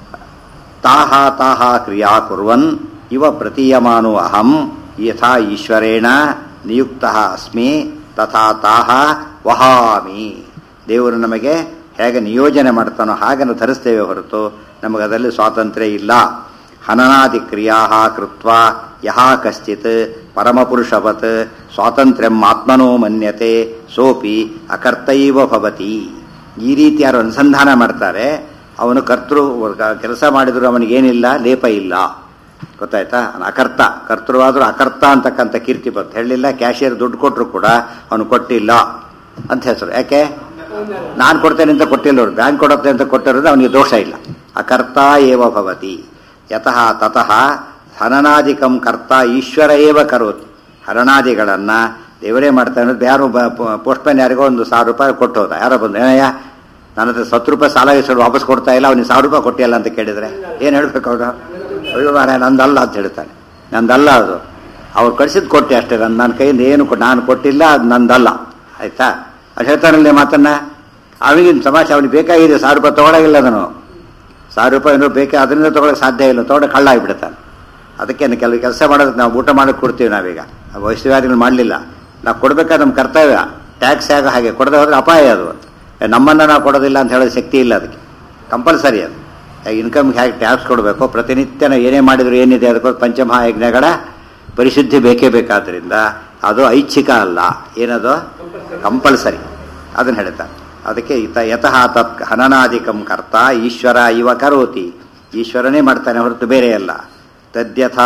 ತಾಹ ತಾಹ ಕ್ರಿಯಾ ಕುರ್ವನ್ ಇವ ಪ್ರತೀಯಮಾನೋ ಅಹಂ ಯಥಾ ಈಶ್ವರೇಣ ನಿಯುಕ್ತ ಅಸ್ಮಿ ತಥಾ ತಾಹ ವಹಾಮಿ ದೇವರು ನಮಗೆ ಹೇಗೆ ನಿಯೋಜನೆ ಮಾಡ್ತಾನೋ ಹಾಗೆ ನಾವು ಧರಿಸ್ತೇವೆ ಹೊರತು ನಮಗೆ ಅದರಲ್ಲಿ ಸ್ವಾತಂತ್ರ್ಯ ಇಲ್ಲ ಹನನಾದಿ ಕ್ರಿಯಾ ಕೃತ್ವ ಯಹ ಕಶ್ಚಿತ್ ಪರಮಪುರುಷವತ್ ಸ್ವಾತಂತ್ರ್ಯಂ ಆತ್ಮನೋ ಮನ್ಯತೆ ಸೋಪಿ ಅಕರ್ತೈವ ಭವತಿ ಈ ರೀತಿ ಯಾರು ಅನುಸಂಧಾನ ಮಾಡ್ತಾರೆ ಅವನು ಕರ್ತೃ ಕೆಲಸ ಮಾಡಿದ್ರು ಅವನಿಗೇನಿಲ್ಲ ಲೇಪ ಇಲ್ಲ ಗೊತ್ತಾಯ್ತಾ ಅವ್ನು ಅಕರ್ತ ಕರ್ತೃವಾದರೂ ಅಕರ್ತ ಅಂತಕ್ಕಂಥ ಕೀರ್ತಿ ಬಂತು ಹೇಳಲಿಲ್ಲ ಕ್ಯಾಶಿಯರ್ ದುಡ್ಡು ಕೊಟ್ಟರು ಕೂಡ ಅವನು ಕೊಟ್ಟಿಲ್ಲ ಅಂತ ಹೆಸರು ಯಾಕೆ ನಾನು ಕೊಡ್ತೇನೆ ಅಂತ ಕೊಟ್ಟಿಲ್ಲ ಅವ್ರು ಬ್ಯಾಂಕ್ ಕೊಡುತ್ತೆ ಅಂತ ಕೊಟ್ಟಿರೋದು ಅವನಿಗೆ ದೋಷ ಇಲ್ಲ ಅಕರ್ತ ಏವ ಭವತಿ ಯತಃ ತತಃ ಹನನಾದಿಕಂ ಕರ್ತ ಈಶ್ವರ ಏವ ಕರೋತಿ ಹರಣಾದಿಗಳನ್ನು ದೇವರೇ ಮಾಡ್ತಾನೆ ಅನ್ನೋದು ಯಾರು ಪೋಸ್ಟ್ಮ್ಯಾನ್ ಯಾರಿಗೋ ಒಂದು ಸಾವಿರ ರೂಪಾಯಿ ಕೊಟ್ಟು ಹೋದ ಯಾರೋ ಬಂದು ಏನಯ್ಯ ನನ್ನ ಹತ್ರ ಸತ್ತು ರೂಪಾಯಿ ಸಾಲ ಇಸ್ಕೊಂಡು ವಾಪಸ್ ಕೊಡ್ತಾ ಇಲ್ಲ ಅವ್ನಿಗೆ ಸಾವಿರ ರೂಪಾಯಿ ಕೊಟ್ಟಿಲ್ಲ ಅಂತ ಕೇಳಿದ್ರೆ ಏನು ಹೇಳ್ಬೇಕು ಅವನು ಅಯ್ಯೋ ಮಾರ ನಂದಲ್ಲ ಅಂತ ಹೇಳ್ತಾನೆ ನಂದಲ್ಲ ಅದು ಅವ್ರು ಕಳಿಸಿದ್ ಕೊಟ್ಟೆ ಅಷ್ಟೇ ನನ್ನ ನನ್ನ ಕೈಯಿಂದ ಏನು ಕೊ- ನಾನು ಕೊಟ್ಟಿಲ್ಲ ಅದು ನಂದಲ್ಲ ಆಯ್ತಾ ಅದು ಹೇಳ್ತಾನಲ್ಲ ಮಾತನ್ನ ಅವನಿಗಿನ ಸಮಾಜ ಅವನಿಗೆ ಬೇಕಾಗಿದೆ ಸಾವಿರ ರೂಪಾಯಿ ತೊಗೊಳಗಿಲ್ಲ ನಾನು ಸಾವಿರ ರೂಪಾಯಿ ಏನೋ ಬೇಕೆ ಅದರಿಂದ ತೊಗೊಳಕ್ಕೆ ಸಾಧ್ಯ ಇಲ್ಲ ತೊಗೊಂಡು ಕಳ್ಳ ಆಗಿಬಿಡ್ತಾನೆ ಅದಕ್ಕೆ ನಾನು ಕೆಲವು ಕೆಲಸ ಮಾಡೋದಕ್ಕೆ ನಾವು ಊಟ ಮಾಡೋಕೆ ಕೊಡ್ತೀವಿ ನಾವೀಗ ವಯಸ್ಸುವಾರಿಗಳು ಮಾಡಲಿಲ್ಲ ನಾವು ಕೊಡಬೇಕಾದ್ರೆ ನಮ್ಮ ಕರ್ತವ್ಯ ಟ್ಯಾಕ್ಸ್ ಆಗ ಹಾಗೆ ಕೊಡದೆ ಹೋದ್ರೆ ಅಪಾಯ ಅದು ಏ, ನಮ್ಮನ್ನ ನಾವು ಕೊಡೋದಿಲ್ಲ ಅಂತ ಹೇಳೋ ಶಕ್ತಿ ಇಲ್ಲ ಅದಕ್ಕೆ ಕಂಪಲ್ಸರಿ ಅದು ಇನ್ಕಮ್ಗೆ ಹೇಗೆ ಟ್ಯಾಕ್ಸ್ ಕೊಡಬೇಕು ಪ್ರತಿನಿತ್ಯ ನಾವು ಏನೇ ಮಾಡಿದ್ರು ಏನಿದೆ ಅದಕ್ಕೆ ಪಂಚಮಹಾಯಜ್ಞಗಳ ಪರಿಶುದ್ಧಿ ಬೇಕೇ ಬೇಕಾದ್ರಿಂದ ಅದು ಐಚ್ಛಿಕ ಅಲ್ಲ ಏನದು ಕಂಪಲ್ಸರಿ ಅದನ್ನು ಹೇಳ್ತಾರೆ ಅದಕ್ಕೆ ಇತ ಯತಃ ತತ್ ಹನನಾದಿಕಂ ಕರ್ತ ಈಶ್ವರ ಇವ ಕರೋತಿ ಈಶ್ವರನೇ ಮಾಡ್ತಾನೆ ಹೊರತು ಬೇರೆ ಅಲ್ಲ ತದ್ಯಥಾ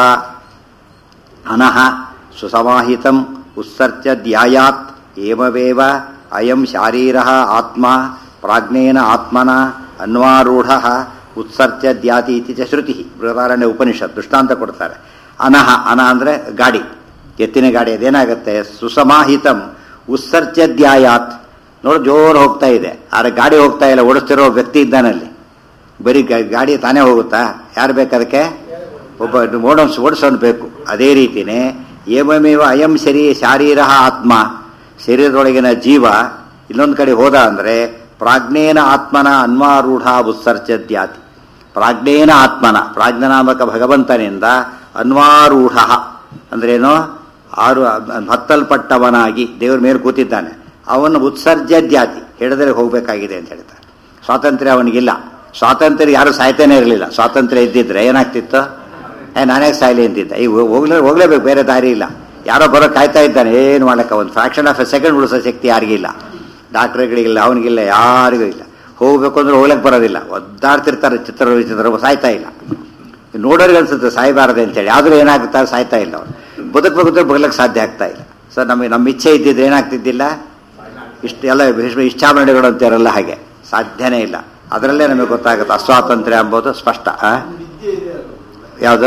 ಅನಹ ಸುಸಮಾಹಿತಂ ಉತ್ಸರ್ಜ ಧ್ಯಾಯಾತ್ ಏಮವೇವ ಅಯಂ ಶಾರೀರ ಆತ್ಮ ಪ್ರಾಜ್ಞೇನ ಆತ್ಮನ ಅನ್ವಾರೂಢ ಉತ್ಸರ್ಜ ದ್ಯಾತಿ ಇತಿ ಚ ಶ್ರುತಿ ಬೃಹದಾರಣ್ಯ ಉಪನಿಷತ್ ದೃಷ್ಟಾಂತ ಕೊಡ್ತಾರೆ ಅನಹ ಅನ ಅಂದರೆ ಗಾಡಿ ಎತ್ತಿನ ಗಾಡಿ ಅದೇನಾಗುತ್ತೆ ಸುಸಮಾಹಿತಂ ಉತ್ಸರ್ಜ ಧ್ಯಾಯಾತ್ ನೋಡಿ ಜೋರು ಹೋಗ್ತಾ ಇದೆ ಆದರೆ ಗಾಡಿ ಹೋಗ್ತಾ ಇಲ್ಲ ಓಡಿಸ್ತಿರೋ ವ್ಯಕ್ತಿ ಇದ್ದಾನಲ್ಲಿ ಬರೀ ಗಾ- ಗಾಡಿ ತಾನೇ ಹೋಗುತ್ತಾ ಯಾರು ಬೇಕು ಅದಕ್ಕೆ ಒಬ್ಬ ಓಡೋನ್ಸ್ ಓಡಿಸೋನು ಬೇಕು ಅದೇ ರೀತಿನೇ ಏಮಮೇವ ಅಯಂ ಶರೀ ಶಾರೀರ ಆತ್ಮ ಶರೀರದೊಳಗಿನ ಜೀವ ಇನ್ನೊಂದು ಕಡೆ ಹೋದ ಅಂದರೆ ಪ್ರಾಜ್ಞೇನ ಆತ್ಮನ ಅನ್ವಾರೂಢ ಉತ್ಸರ್ಜದ್ಯಾತಿ ಪ್ರಾಜ್ಞೇನ ಆತ್ಮನ ಪ್ರಾಜ್ಞನಾಮಕ ಭಗವಂತನಿಂದ ಅನ್ವಾರೂಢ ಅಂದ್ರೇನು ಆರು ಹತ್ತಲ್ಪಟ್ಟವನಾಗಿ ದೇವ್ರ ಮೇಲೆ ಕೂತಿದ್ದಾನೆ ಅವನು ಉತ್ಸರ್ಜದ್ಯಾತಿ ಹಿಡಿದರೆ ಹೋಗಬೇಕಾಗಿದೆ ಅಂತ ಹೇಳ್ತಾರೆ ಸ್ವಾತಂತ್ರ್ಯ ಅವನಿಗಿಲ್ಲ ಸ್ವಾತಂತ್ರ್ಯ ಯಾರು ಸಾಯ್ತಾನೆ ಇರಲಿಲ್ಲ ಸ್ವಾತಂತ್ರ್ಯ ಇದ್ದಿದ್ರೆ ಏನಾಗ್ತಿತ್ತು ಏ ನಾನೇ ಸಾಯ್ಲಿ ಅಂತಿದ್ದ ಈಗ ಹೋಗ್ಲೇ ಹೋಗ್ಲೇಬೇಕು ಬೇರೆ ದಾರಿ ಇಲ್ಲ ಯಾರೋ ಬರೋ ಕಾಯ್ತಾ ಇದ್ದಾನೆ ಏನು ಮಾಡಕ್ಕೆ ಒಂದು ಫ್ರಾಕ್ಷನ್ ಆಫ್ ಎ ಸೆಕೆಂಡ್ ಉಳಿಸೋ ಶಕ್ತಿ ಯಾರಿಗಿಲ್ಲ ಡಾಕ್ಟ್ರುಗಳಿಗಿಲ್ಲ ಅವನಿಗಿಲ್ಲ ಯಾರಿಗೂ ಇಲ್ಲ ಹೋಗ್ಬೇಕು ಅಂದ್ರೆ ಹೋಗ್ಲಕ್ಕೆ ಬರೋದಿಲ್ಲ ಒದ್ದಾಡ್ತಿರ್ತಾರೆ ಚಿತ್ರ ವಿಚಿತ್ರ ಸಾಯ್ತಾ ಇಲ್ಲ ನೋಡೋರಿಗೆ ಅನ್ಸುತ್ತೆ ಸಾಯ್ಬಾರದೆ ಅಂತೇಳಿ ಆದರೂ ಏನಾಗ್ತಾರೆ ಸಾಯ್ತಾ ಇಲ್ಲ ಅವ್ರು ಬದುಕಬೇಕು ಬಗ್ಲಕ್ಕೆ ಸಾಧ್ಯ ಆಗ್ತಾ ಇಲ್ಲ ಸೊ ನಮಗೆ ನಮ್ಮ ಇಚ್ಛೆ ಇದ್ದಿದ್ರೆ ಏನಾಗ್ತಿದ್ದಿಲ್ಲ ಇಷ್ಟು ಎಲ್ಲ ಭೀಷ್ಮ ಇಚ್ಛಾಮರಣೆಗಳು ಅಂತಾರಲ್ಲ ಹಾಗೆ ಸಾಧ್ಯನೇ ಇಲ್ಲ ಅದರಲ್ಲೇ ನಮಗೆ ಗೊತ್ತಾಗುತ್ತೆ ಅಸ್ವಾತಂತ್ರ್ಯ ಎಂಬುದು ಸ್ಪಷ್ಟ ಆ? ವಿದ್ಯೆ ಇದೆ ಅದು ಯಾವುದು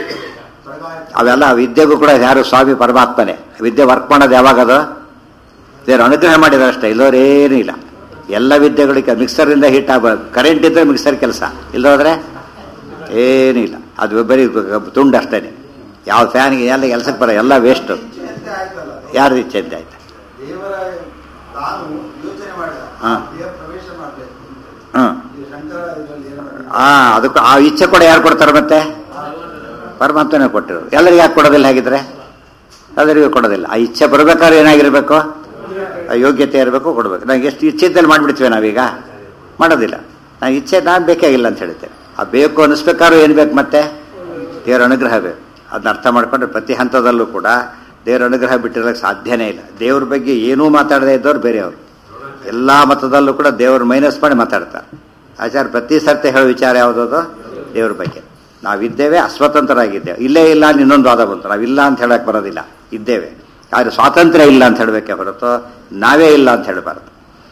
ತೊಡಗಾಯ ಅವೆಲ್ಲ ವಿದ್ಯೆಗೂ ಕೂಡ ಯಾರು ಸ್ವಾಮಿ ಪರಮಾತ್ಮನೇ ವಿದ್ಯೆ ವರ್ಕ್ ಮಾಡೋದು ಯಾವಾಗ ಅದು ದೇವರು ಅನುಗ್ರಹ ಮಾಡಿದ್ರೆ ಅಷ್ಟೇ ಇಲ್ಲೋರೇನೂ ಇಲ್ಲ ಎಲ್ಲ ವಿದ್ಯೆಗಳಿಗೆ ಮಿಕ್ಸರಿಂದ ಹೀಟ್ ಆಗ ಕರೆಂಟ್ ಇದ್ದರೆ ಮಿಕ್ಸರ್ ಕೆಲಸ ಇಲ್ಲೋದ್ರೆ ಏನೂ ಇಲ್ಲ ಅದು ಬರೀ ತುಂಡು ಅಷ್ಟೇ ಯಾವ ಫ್ಯಾನ್ಗೆ ಎಲ್ಲ ಕೆಲಸಕ್ಕೆ ಬರೋ ಎಲ್ಲ ವೇಸ್ಟು ಚಿಂತೆ ಆಯ್ತಲ್ಲ ಯಾರು ಇಚ್ಛೆ ಅಂತ ಆಯ್ತು ದೇವರ ತಾನು ಯೋಚನೆ ಮಾಡಿದ ಹಾ. ದೇವ ಪ್ರವೇಶ ಮಾಡಬೇಕು ಹ್ಮ್ ಇದು ಶಂಕರ ಇದರಲ್ಲಿ ಏನು ಮಾಡಿದ? ಆ ಅದಕ್ಕೂ ಆ ಇಚ್ಛೆ ಕೂಡ ಯಾರು ಕೊಡ್ತಾರೆ ಮತ್ತೆ ಪರಮಾತ್ಮನೇ ಕೊಟ್ಟಿರೋದು ಎಲ್ಲರಿಗೂ ಯಾಕೆ ಕೊಡೋದಿಲ್ಲ ಹಾಗಿದ್ರೆ ಎಲ್ಲರಿಗೂ ಕೊಡೋದಿಲ್ಲ ಆ ಇಚ್ಛೆ ಬರಬೇಕಾದ್ರೆ ಏನಾಗಿರ್ಬೇಕು ಆ ಯೋಗ್ಯತೆ ಇರಬೇಕು ಕೊಡಬೇಕು ನಂಗೆ ಎಷ್ಟು ಇಚ್ಛೆ ಇದ್ದಲ್ಲಿ ಮಾಡಿಬಿಡ್ತೀವಿ ನಾವೀಗ ಮಾಡೋದಿಲ್ಲ ನಾನು ಇಚ್ಛೆ ನಾನು ಬೇಕಾಗಿಲ್ಲ ಅಂತ ಹೇಳ್ತೇನೆ ಆ ಬೇಕು ಅನ್ನಿಸ್ಬೇಕಾದ್ರೂ ಏನು ಬೇಕು ಮತ್ತೆ ದೇವರ ಅನುಗ್ರಹ ಬೇಕು ಅದನ್ನ ಅರ್ಥ ಮಾಡ್ಕೊಂಡ್ರೆ ಪ್ರತಿ ಹಂತದಲ್ಲೂ ಕೂಡ ದೇವರ ಅನುಗ್ರಹ ಬಿಟ್ಟಿರೋಕ್ಕೆ ಸಾಧ್ಯನೇ ಇಲ್ಲ ದೇವ್ರ ಬಗ್ಗೆ ಏನೂ ಮಾತಾಡದೇ ಇದ್ದವ್ರು ಬೇರೆಯವರು ಎಲ್ಲ ಮತದಲ್ಲೂ ಕೂಡ ದೇವ್ರ ಮೈನಸ್ ಮಾಡಿ ಮಾತಾಡ್ತಾರೆ ಆಚಾರ್ಯ ಪ್ರತಿ ಸರ್ತಿ ಹೇಳೋ ವಿಚಾರ ಯಾವುದದು ದೇವ್ರ ಬಗ್ಗೆ ನಾವಿದ್ದೇವೆ ಅಸ್ವತಂತ್ರರಾಗಿದ್ದೇವೆ ಇಲ್ಲೇ ಇಲ್ಲ ಅಂತ ಇನ್ನೊಂದು ವಾದ ಬಂತು ನಾವಿಲ್ಲ ಅಂತ ಹೇಳಕ್ ಬರೋದಿಲ್ಲ ಇದ್ದೇವೆ ಆದರೆ ಸ್ವಾತಂತ್ರ್ಯ ಇಲ್ಲ ಅಂತ ಹೇಳಬೇಕೆ ಹೊರತು ನಾವೇ ಇಲ್ಲ ಅಂತ ಹೇಳಬಾರದು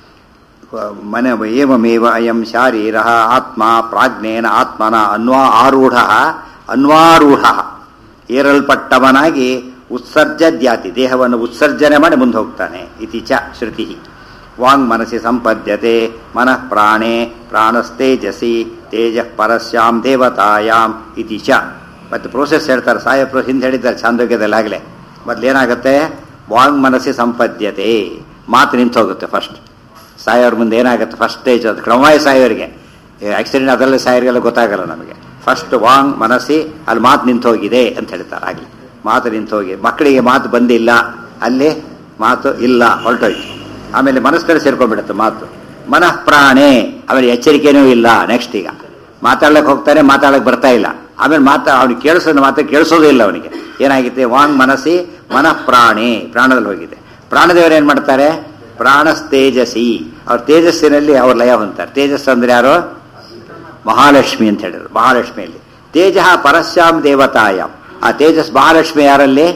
ಮನೆ ಏವಮೇವ ಅಯಂ ಶಾರೀರ ಆತ್ಮ ಪ್ರಾಜ್ಞೇನ ಆತ್ಮನ ಅನ್ವಾ ಆರೂಢ ಅನ್ವಾರೂಢ ಏರಲ್ಪಟ್ಟವನಾಗಿ ಉತ್ಸರ್ಜದ್ಯಾತಿ ದೇಹವನ್ನು ಉತ್ಸರ್ಜನೆ ಮಾಡಿ ಮುಂದೆ ಹೋಗ್ತಾನೆ ಇತಿ ಚ ಶ್ರುತಿ ವಾಂಗ್ ಮನಸ್ಸಿ ಸಂಪದ್ಯತೆ ಮನಃ ಪ್ರಾಣೇ ಪ್ರಾಣಸ್ತೇಜಸಿ ತೇಜ ಪರಸ್ಯಾಂ ದೇವತಾಯಾಮ್ ಇತಿ ಚ ಮತ್ತು ಪ್ರೋಸೆಸ್ ಹೇಳ್ತಾರೆ ಸಾಯ ಪ್ರೋ ಹಿಂದೆ ಹೇಳಿದ್ದಾರೆ ಚಾಂದೋಗ್ಯದಲ್ಲಿ ಆಗಲೇ ಮೊದಲು ಏನಾಗುತ್ತೆ ವಾಂಗ್ ಮನಸ್ಸಿ ಸಂಪದ್ಯತೆ ಮಾತು ನಿಂತು ಹೋಗುತ್ತೆ ಫಸ್ಟ್ ಸಾಯೋರ್ ಮುಂದೆ ಏನಾಗುತ್ತೆ ಫಸ್ಟ್ ಸ್ಟೇಜ್ ಅದು ಕ್ರಮವಾಗಿ ಸಾಯೋರಿಗೆ ಆಕ್ಸಿಡೆಂಟ್ ಅದರಲ್ಲಿ ಸಾಯೋರಿಗೆಲ್ಲ ಗೊತ್ತಾಗಲ್ಲ ನಮಗೆ ಫಸ್ಟ್ ವಾಂಗ್ ಮನಸ್ಸಿ ಅಲ್ಲಿ ಮಾತು ನಿಂತು ಹೋಗಿದೆ ಅಂತ ಹೇಳ್ತಾರೆ ಆಗಲಿ ಮಾತು ನಿಂತು ಹೋಗಿ ಮಕ್ಕಳಿಗೆ ಮಾತು ಬಂದಿಲ್ಲ ಅಲ್ಲಿ ಮಾತು ಇಲ್ಲ ಹೊರಟೋಯ್ತು ಆಮೇಲೆ ಮನಸ್ಸಲ್ಲಿ ಸೇರ್ಕೊಂಡ್ಬಿಡುತ್ತೆ ಮಾತು ಮನಃ ಪ್ರಾಣೆ ಆಮೇಲೆ ಎಚ್ಚರಿಕೆನೂ ಇಲ್ಲ ನೆಕ್ಸ್ಟ್ ಈಗ ಮಾತಾಡ್ಲಕ್ಕೆ ಹೋಗ್ತಾನೆ ಮಾತಾಡಕ್ಕೆ ಬರ್ತಾ ಇಲ್ಲ ಆಮೇಲೆ ಮಾತಾ ಅವ್ನಿಗೆ ಕೇಳಿಸೋದು ಮಾತು ಕೇಳಿಸೋದೇ ಇಲ್ಲ ಅವನಿಗೆ ಏನಾಗಿದೆ ವಾಂಗ್ ಮನಸ್ಸಿ ಮನಃ ಪ್ರಾಣಿ ಪ್ರಾಣದಲ್ಲಿ ಹೋಗಿದೆ ಪ್ರಾಣದೇವರು ಏನು ಮಾಡ್ತಾರೆ ಪ್ರಾಣ ತೇಜಸಿ ಅವ್ರ ತೇಜಸ್ಸಿನಲ್ಲಿ ಅವ್ರ ಲಯ ಹೊಂತಾರೆ ತೇಜಸ್ ಅಂದ್ರೆ ಯಾರು ಮಹಾಲಕ್ಷ್ಮಿ ಅಂತ ಹೇಳಿದ್ರು ಮಹಾಲಕ್ಷ್ಮಿಯಲ್ಲಿ ತೇಜ ಪರಶ್ಯಾಮ್ ದೇವತಾಯಾಮ್ ಆ ತೇಜಸ್ ಮಹಾಲಕ್ಷ್ಮಿ ಯಾರಲ್ಲಿ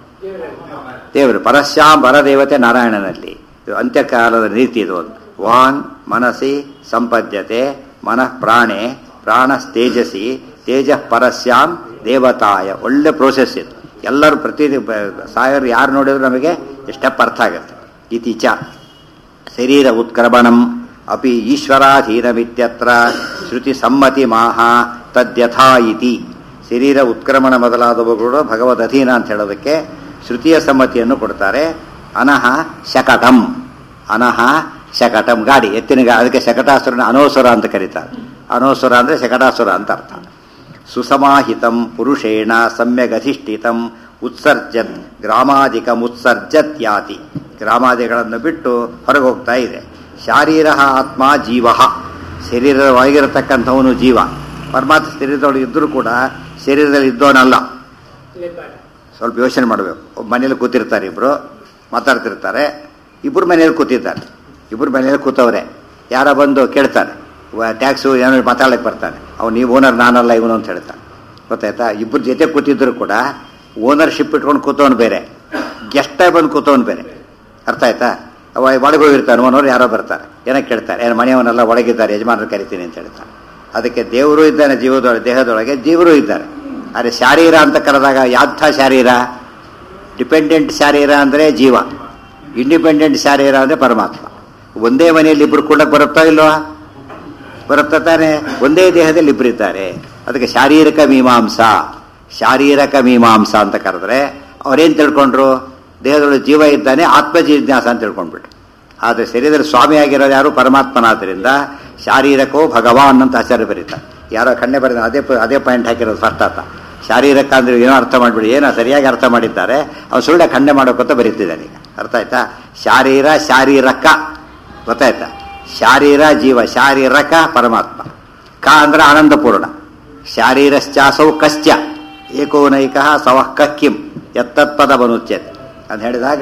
ದೇವರು ಪರಶ್ಯಾಮ್ ಪರದೇವತೆ ನಾರಾಯಣನಲ್ಲಿ ಇದು ಅಂತ್ಯಕಾಲದ ರೀತಿ ಇದು ಒಂದು ವಾಂಗ್ ಮನಸ್ಸಿ ಸಂಪದ್ಯತೆ ಮನಃ ಪ್ರಾಣೆ ಪ್ರಾಣ ತೇಜಸಿ ತೇಜ ಪರಸ್ಯಾಮ್ ದೇವತಾಯ ಒಳ್ಳೆ ಪ್ರೋಸೆಸ್ ಇದು ಎಲ್ಲರೂ ಪ್ರತಿ ಸಾಯರು ಯಾರು ನೋಡಿದ್ರು ನಮಗೆ ಸ್ಟೆಪ್ ಅರ್ಥ ಆಗುತ್ತೆ ಇತಿಚ ಶರೀರ ಉತ್ಕ್ರಮಣಂ ಅಪಿ ಈಶ್ವರಾಧೀನಮಿತ್ಯತ್ರ ಶ್ರುತಿ ಸಮ್ಮತಿ ಮಾಹ ತದ್ಯಥಾ ಇತಿ ಶರೀರ ಉತ್ಕ್ರಮಣ ಮೊದಲಾದವುಗಳು ಭಗವದ್ ಅಧೀನ ಅಂತ ಹೇಳೋದಕ್ಕೆ ಶ್ರುತಿಯ ಸಮ್ಮತಿಯನ್ನು ಕೊಡ್ತಾರೆ ಅನಹ ಶಕಟಂ ಅನಹ ಶಕಟಂ ಗಾಡಿ ಎತ್ತಿನ ಗಾ ಅದಕ್ಕೆ ಶಕಟಾಸುರನ ಅನೋಸುರ ಅಂತ ಕರೀತಾರೆ ಅನೋಸುರ ಅಂದರೆ ಶಕಟಾಸುರ ಅಂತ ಅರ್ಥ ಸುಸಮಾಹಿತಂ ಪುರುಷೇಣ ಸಮ್ಯಗಧಿಷ್ಠಿತಂ ಉತ್ಸರ್ಜತ್ ಗ್ರಾಮಾಧಿಕಂ ಉತ್ಸರ್ಜತ್ ಯಾತಿ ಗ್ರಾಮಾದಿಗಳನ್ನು ಬಿಟ್ಟು ಹೊರಗೆ ಹೋಗ್ತಾ ಇದೆ ಶಾರೀರ ಆತ್ಮ ಜೀವ ಶರೀರದ ಒಳಗಿರತಕ್ಕಂಥವನು ಜೀವ ಪರಮಾತ್ಮ ಶರೀರದೊಳಗೆ ಇದ್ದರೂ ಕೂಡ ಶರೀರದಲ್ಲಿ ಇದ್ದವನಲ್ಲ ಸ್ವಲ್ಪ ಯೋಚನೆ ಮಾಡಬೇಕು ಒಬ್ಬ ಮನೇಲಿ ಕೂತಿರ್ತಾರೆ ಇಬ್ರು ಮಾತಾಡ್ತಿರ್ತಾರೆ ಇಬ್ಬರು ಮನೇಲಿ ಕೂತಿದ್ದಾರೆ ಇಬ್ಬರು ಮನೇಲಿ ಕೂತವ್ರೆ ಯಾರ ಬಂದು ಕೇಳ್ತಾನೆ ಟ್ಯಾಕ್ಸು ಏನೋ ಮಾತಾಡಕ್ಕೆ ಬರ್ತಾನೆ ಅವ್ನು ನೀವು ಓನರ್ ನಾನಲ್ಲ ಇವನು ಅಂತ ಹೇಳ್ತಾನೆ ಗೊತ್ತಾಯ್ತಾ ಇಬ್ಬರು ಜೊತೆ ಕೂತಿದ್ರು ಕೂಡ ಓನರ್ಶಿಪ್ ಇಟ್ಕೊಂಡು ಕೂತವನು ಬೇರೆ ಗೆಸ್ಟಾಗಿ ಬಂದು ಕೂತವನು ಬೇರೆ ಅರ್ಥ ಆಯ್ತಾ ಅವ ಒಳಗೆ ಹೋಗಿರ್ತಾನೆ ಓನವ್ರು ಯಾರೋ ಬರ್ತಾರೆ ಏನೋ ಕೇಳ್ತಾರೆ ಏನು ಮನೆಯವನ್ನೆಲ್ಲ ಒಳಗಿದ್ದಾರೆ ಯಜಮಾನರು ಕರಿತೀನಿ ಅಂತ ಹೇಳ್ತಾರೆ ಅದಕ್ಕೆ ದೇವರು ಇದ್ದಾನೆ ಜೀವದೊಳಗೆ ದೇಹದೊಳಗೆ ಜೀವರು ಇದ್ದಾರೆ ಆದರೆ ಶಾರೀರ ಅಂತ ಕರೆದಾಗ ಯಾಥ ಶಾರೀರ ಡಿಪೆಂಡೆಂಟ್ ಶಾರೀರ ಅಂದರೆ ಜೀವ ಇಂಡಿಪೆಂಡೆಂಟ್ ಶಾರೀರ ಅಂದರೆ ಪರಮಾತ್ಮ ಒಂದೇ ಮನೆಯಲ್ಲಿ ಇಬ್ಬರು ಕೂಡ ಬರುತ್ತಾ ಇಲ್ವಾ ಬರುತ್ತಾ ತಾನೆ ಒಂದೇ ದೇಹದಲ್ಲಿ ಇಬ್ಬರಿದ್ದಾರೆ ಅದಕ್ಕೆ ಶಾರೀರಿಕ ಮೀಮಾಂಸ ಶಾರೀರಕ ಮೀಮಾಂಸ ಅಂತ ಕರೆದ್ರೆ ಅವ್ರೇನು ತಿಳ್ಕೊಂಡ್ರು ದೇಹದೊಳಗೆ ಜೀವ ಇದ್ದಾನೆ ಆತ್ಮ ಜಿಜ್ಞಾಸ ಅಂತ ತಿಳ್ಕೊಂಡ್ಬಿಟ್ರು ಆದರೆ ಶರೀರದಲ್ಲಿ ಸ್ವಾಮಿ ಆಗಿರೋದು ಯಾರು ಪರಮಾತ್ಮನಾದ್ದರಿಂದ ಶಾರೀರಕೋ ಭಗವಾನ್ ಅಂತ ಆಚಾರ್ಯ ಬರೀತಾರೆ ಯಾರೋ ಕಣ್ಣೆ ಬರೀತಾರೆ ಅದೇ ಪ- ಅದೇ ಪಾಯಿಂಟ್ ಹಾಕಿರೋದು ಫಸ್ಟ್ ಆತ ಶಾರೀರಕ ಅಂದ್ರೆ ಏನೋ ಅರ್ಥ ಮಾಡಿಬಿಡಿ ಏನೋ ಸರಿಯಾಗಿ ಅರ್ಥ ಮಾಡಿದ್ದಾರೆ ಅವ್ನು ಸುಳ್ಳ ಖಂಡೆ ಮಾಡೋಕ್ಕಂತ ಬರೀತಿದ್ದಾನೆ ಈಗ ಅರ್ಥ ಆಯ್ತಾ ಶಾರೀರ ಶಾರೀರಕ ಗೊತ್ತಾಯ್ತಾ ಶಾರೀರ ಜೀವ ಶಾರೀರಕ ಪರಮಾತ್ಮ ಕ ಅಂದ್ರೆ ಆನಂದಪೂರ್ಣ ಶಾರೀರಶ್ಚಾಸೌ ಕಶ್ಚ ಏಕೋನೈಕ ಸವಃ ಕಿಂ ಎತ್ತತ್ಪದ ಬನುಚ್ಯತೆ ಅಂತ ಹೇಳಿದಾಗ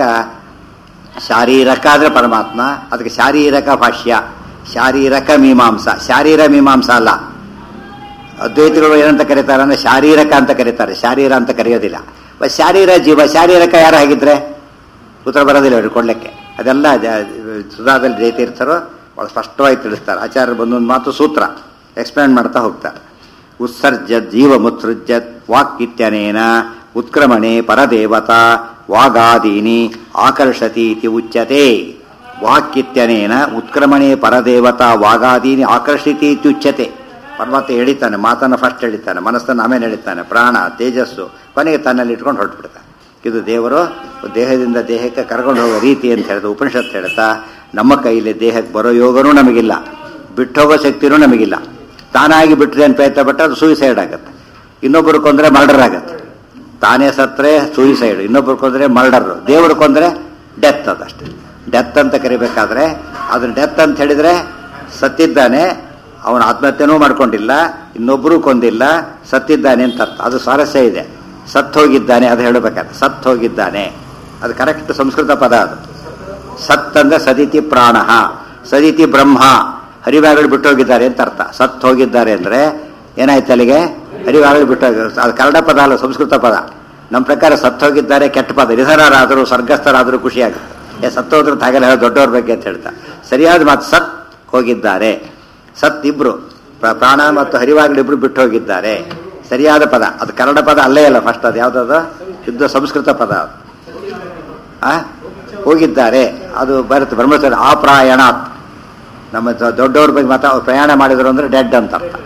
ಶಾರೀರಕ ಅಂದ್ರೆ ಪರಮಾತ್ಮ ಅದಕ್ಕೆ ಶಾರೀರಕ ಭಾಷ್ಯ ಶಾರೀರಕ ಮೀಮಾಂಸ ಶಾರೀರ ಮೀಮಾಂಸ ಅಲ್ಲ ಅದ್ವೈತಗಳು ಏನಂತ ಕರೀತಾರೆ ಅಂದ್ರೆ ಶಾರೀರಕ ಅಂತ ಕರೀತಾರೆ ಶಾರೀರ ಅಂತ ಕರೆಯೋದಿಲ್ಲ ಬಟ್ ಶಾರೀರ ಜೀವ ಶಾರೀರಕ ಯಾರು ಆಗಿದ್ರೆ ಉತ್ತರ ಬರೋದಿಲ್ಲ ಅವ್ರಿಗೆ ಕೊಡ್ಲಿಕ್ಕೆ ಅದೆಲ್ಲ ಜ- ಸುಧಾದಲ್ಲಿ ಜಯತೀರ್ಥರು ಬಹಳ ಸ್ಪಷ್ಟವಾಗಿ ತಿಳಿಸ್ತಾರೆ ಆಚಾರ್ಯರು ಬಂದೊಂದು ಮಾತು ಸೂತ್ರ ಎಕ್ಸ್ಪ್ಲೇನ್ ಮಾಡ್ತಾ ಹೋಗ್ತಾರೆ ಉತ್ಸರ್ಜತ್ ಜೀವ ಮುತ್ಸೃಜ್ಯತ್ ವಾಕ್ ಇತ್ಯನೇನ ಉತ್ಕ್ರಮಣೆ ಪರದೇವತಾ ವಾಗಾದೀನಿ ಆಕರ್ಷತಿ ಇತಿ ಉಚ್ಯತೆ ವಾಕ್ಯಿತ್ಯನೇನ ಉತ್ಕ್ರಮಣೆ ಪರದೇವತಾ ವಾಗಾದೀನಿ ಆಕರ್ಷಿತಿ ಇತ್ಯುಚ್ಯತೆ ಪರಮಾತ್ಮ ಹೇಳಿತಾನೆ ಮಾತನ್ನು ಫಸ್ಟ್ ಹೇಳಿತಾನೆ ಮನಸ್ಸನ್ನು ಆಮೇಲೆ ಹೇಳಿತಾನೆ ಪ್ರಾಣ ತೇಜಸ್ಸು ಕೊನೆಗೆ ತನ್ನಲ್ಲಿ ಇಟ್ಕೊಂಡು ಹೊರಟ್ಬಿಡ್ತಾನೆ ಇದು ದೇವರು ದೇಹದಿಂದ ದೇಹಕ್ಕೆ ಕರ್ಕೊಂಡು ಹೋಗೋ ರೀತಿ ಅಂತ ಹೇಳಿದ ಉಪನಿಷತ್ ಹೇಳ್ತಾ ನಮ್ಮ ಕೈಯಲ್ಲಿ ದೇಹಕ್ಕೆ ಬರೋ ಯೋಗನೂ ನಮಗಿಲ್ಲ ಬಿಟ್ಟೋಗೋ ಶಕ್ತಿನೂ ನಮಗಿಲ್ಲ ತಾನಾಗಿ ಬಿಟ್ಟರೆ ಅಂತ ಪ್ರಯತ್ನ ಪಟ್ಟರೆ ಅದು ಸೂಯಿಸೈಡ್ ಆಗುತ್ತೆ ಇನ್ನೊಬ್ಬರು ಕೊಂದ್ರೆ ಮರ್ಡರ್ ಆಗುತ್ತೆ ತಾನೇ ಸತ್ರೆ ಸೂಯಿಸೈಡ್ ಇನ್ನೊಬ್ರು ಕೊಂದ್ರೆ ಮರ್ಡರ್ ದೇವರು ಕೊಂದ್ರೆ ಡೆತ್ ಅದಷ್ಟೇ ಡೆತ್ ಅಂತ ಕರಿಬೇಕಾದ್ರೆ ಅದನ್ನ ಡೆತ್ ಅಂತ ಹೇಳಿದ್ರೆ ಸತ್ತಿದ್ದಾನೆ ಅವನ ಆತ್ಮಹತ್ಯೆನೂ ಮಾಡ್ಕೊಂಡಿಲ್ಲ ಇನ್ನೊಬ್ಬರು ಕೊಂದಿಲ್ಲ ಸತ್ತಿದ್ದಾನೆ ಅಂತ ಅರ್ಥ ಅದು ಸ್ವಾರಸ್ಯ ಇದೆ ಸತ್ ಹೋಗಿದ್ದಾನೆ ಅದು ಹೇಳಬೇಕಾದ್ರೆ ಸತ್ ಹೋಗಿದ್ದಾನೆ ಅದು ಕರೆಕ್ಟ್ ಸಂಸ್ಕೃತ ಪದ ಅದು ಸತ್ ಅಂದ್ರೆ ಸದಿತಿ ಪ್ರಾಣ ಸದಿತಿ ಬ್ರಹ್ಮ ಹರಿವಾಗಳು ಬಿಟ್ಟು ಹೋಗಿದ್ದಾರೆ ಅಂತ ಅರ್ಥ ಸತ್ ಹೋಗಿದ್ದಾರೆ ಅಂದ್ರೆ ಏನಾಯ್ತು ಅಲ್ಲಿಗೆ ಹರಿವಾಗಳು ಬಿಟ್ಟು ಹೋಗಿ ಅದು ಕನ್ನಡ ಪದ ಅಲ್ಲ ಸಂಸ್ಕೃತ ಪದ ನಮ್ಮ ಪ್ರಕಾರ ಸತ್ ಹೋಗಿದ್ದಾರೆ ಕೆಟ್ಟ ಪದ ನಿಧನರಾದರೂ ಸ್ವರ್ಗಸ್ಥರಾದರೂ ಖುಷಿಯಾಗುತ್ತೆ ಏ ಸತ್ತೋದ್ರ ತಾಗಲ್ಲ ಹೇಳೋ ದೊಡ್ಡವ್ರ ಬಗ್ಗೆ ಅಂತ ಹೇಳ್ತಾ ಸರಿಯಾದ ಮಾತು ಸತ್ ಹೋಗಿದ್ದಾರೆ ಸತ್ ಇಬ್ರು ಪ್ರ- ಪ್ರಾಣ ಮತ್ತು ಹರಿವಾಗಳು ಇಬ್ರು ಬಿಟ್ಟು ಹೋಗಿದ್ದಾರೆ ಸರಿಯಾದ ಪದ ಅದು ಕನ್ನಡ ಪದ ಅಲ್ಲೇ ಅಲ್ಲ ಫಸ್ಟ್ ಅದು ಯಾವುದದು ಶುದ್ಧ ಸಂಸ್ಕೃತ ಪದ ಅದು ಆ? ಹೋಗಿದ್ದಾರೆ ಅದು ಬರುತ್ತೆ ಬ್ರಹ್ಮಚರ್ಯ ಆಪ್ರಾಯಣ ನಮ್ಮ ದ- ದೊಡ್ಡವ್ರ ಬಗ್ಗೆ ಮಾತಾ ಅವ್ರು ಪ್ರಯಾಣ ಮಾಡಿದ್ರು ಅಂದ್ರೆ ಡೆಡ್ ಅಂತ ಅರ್ಥ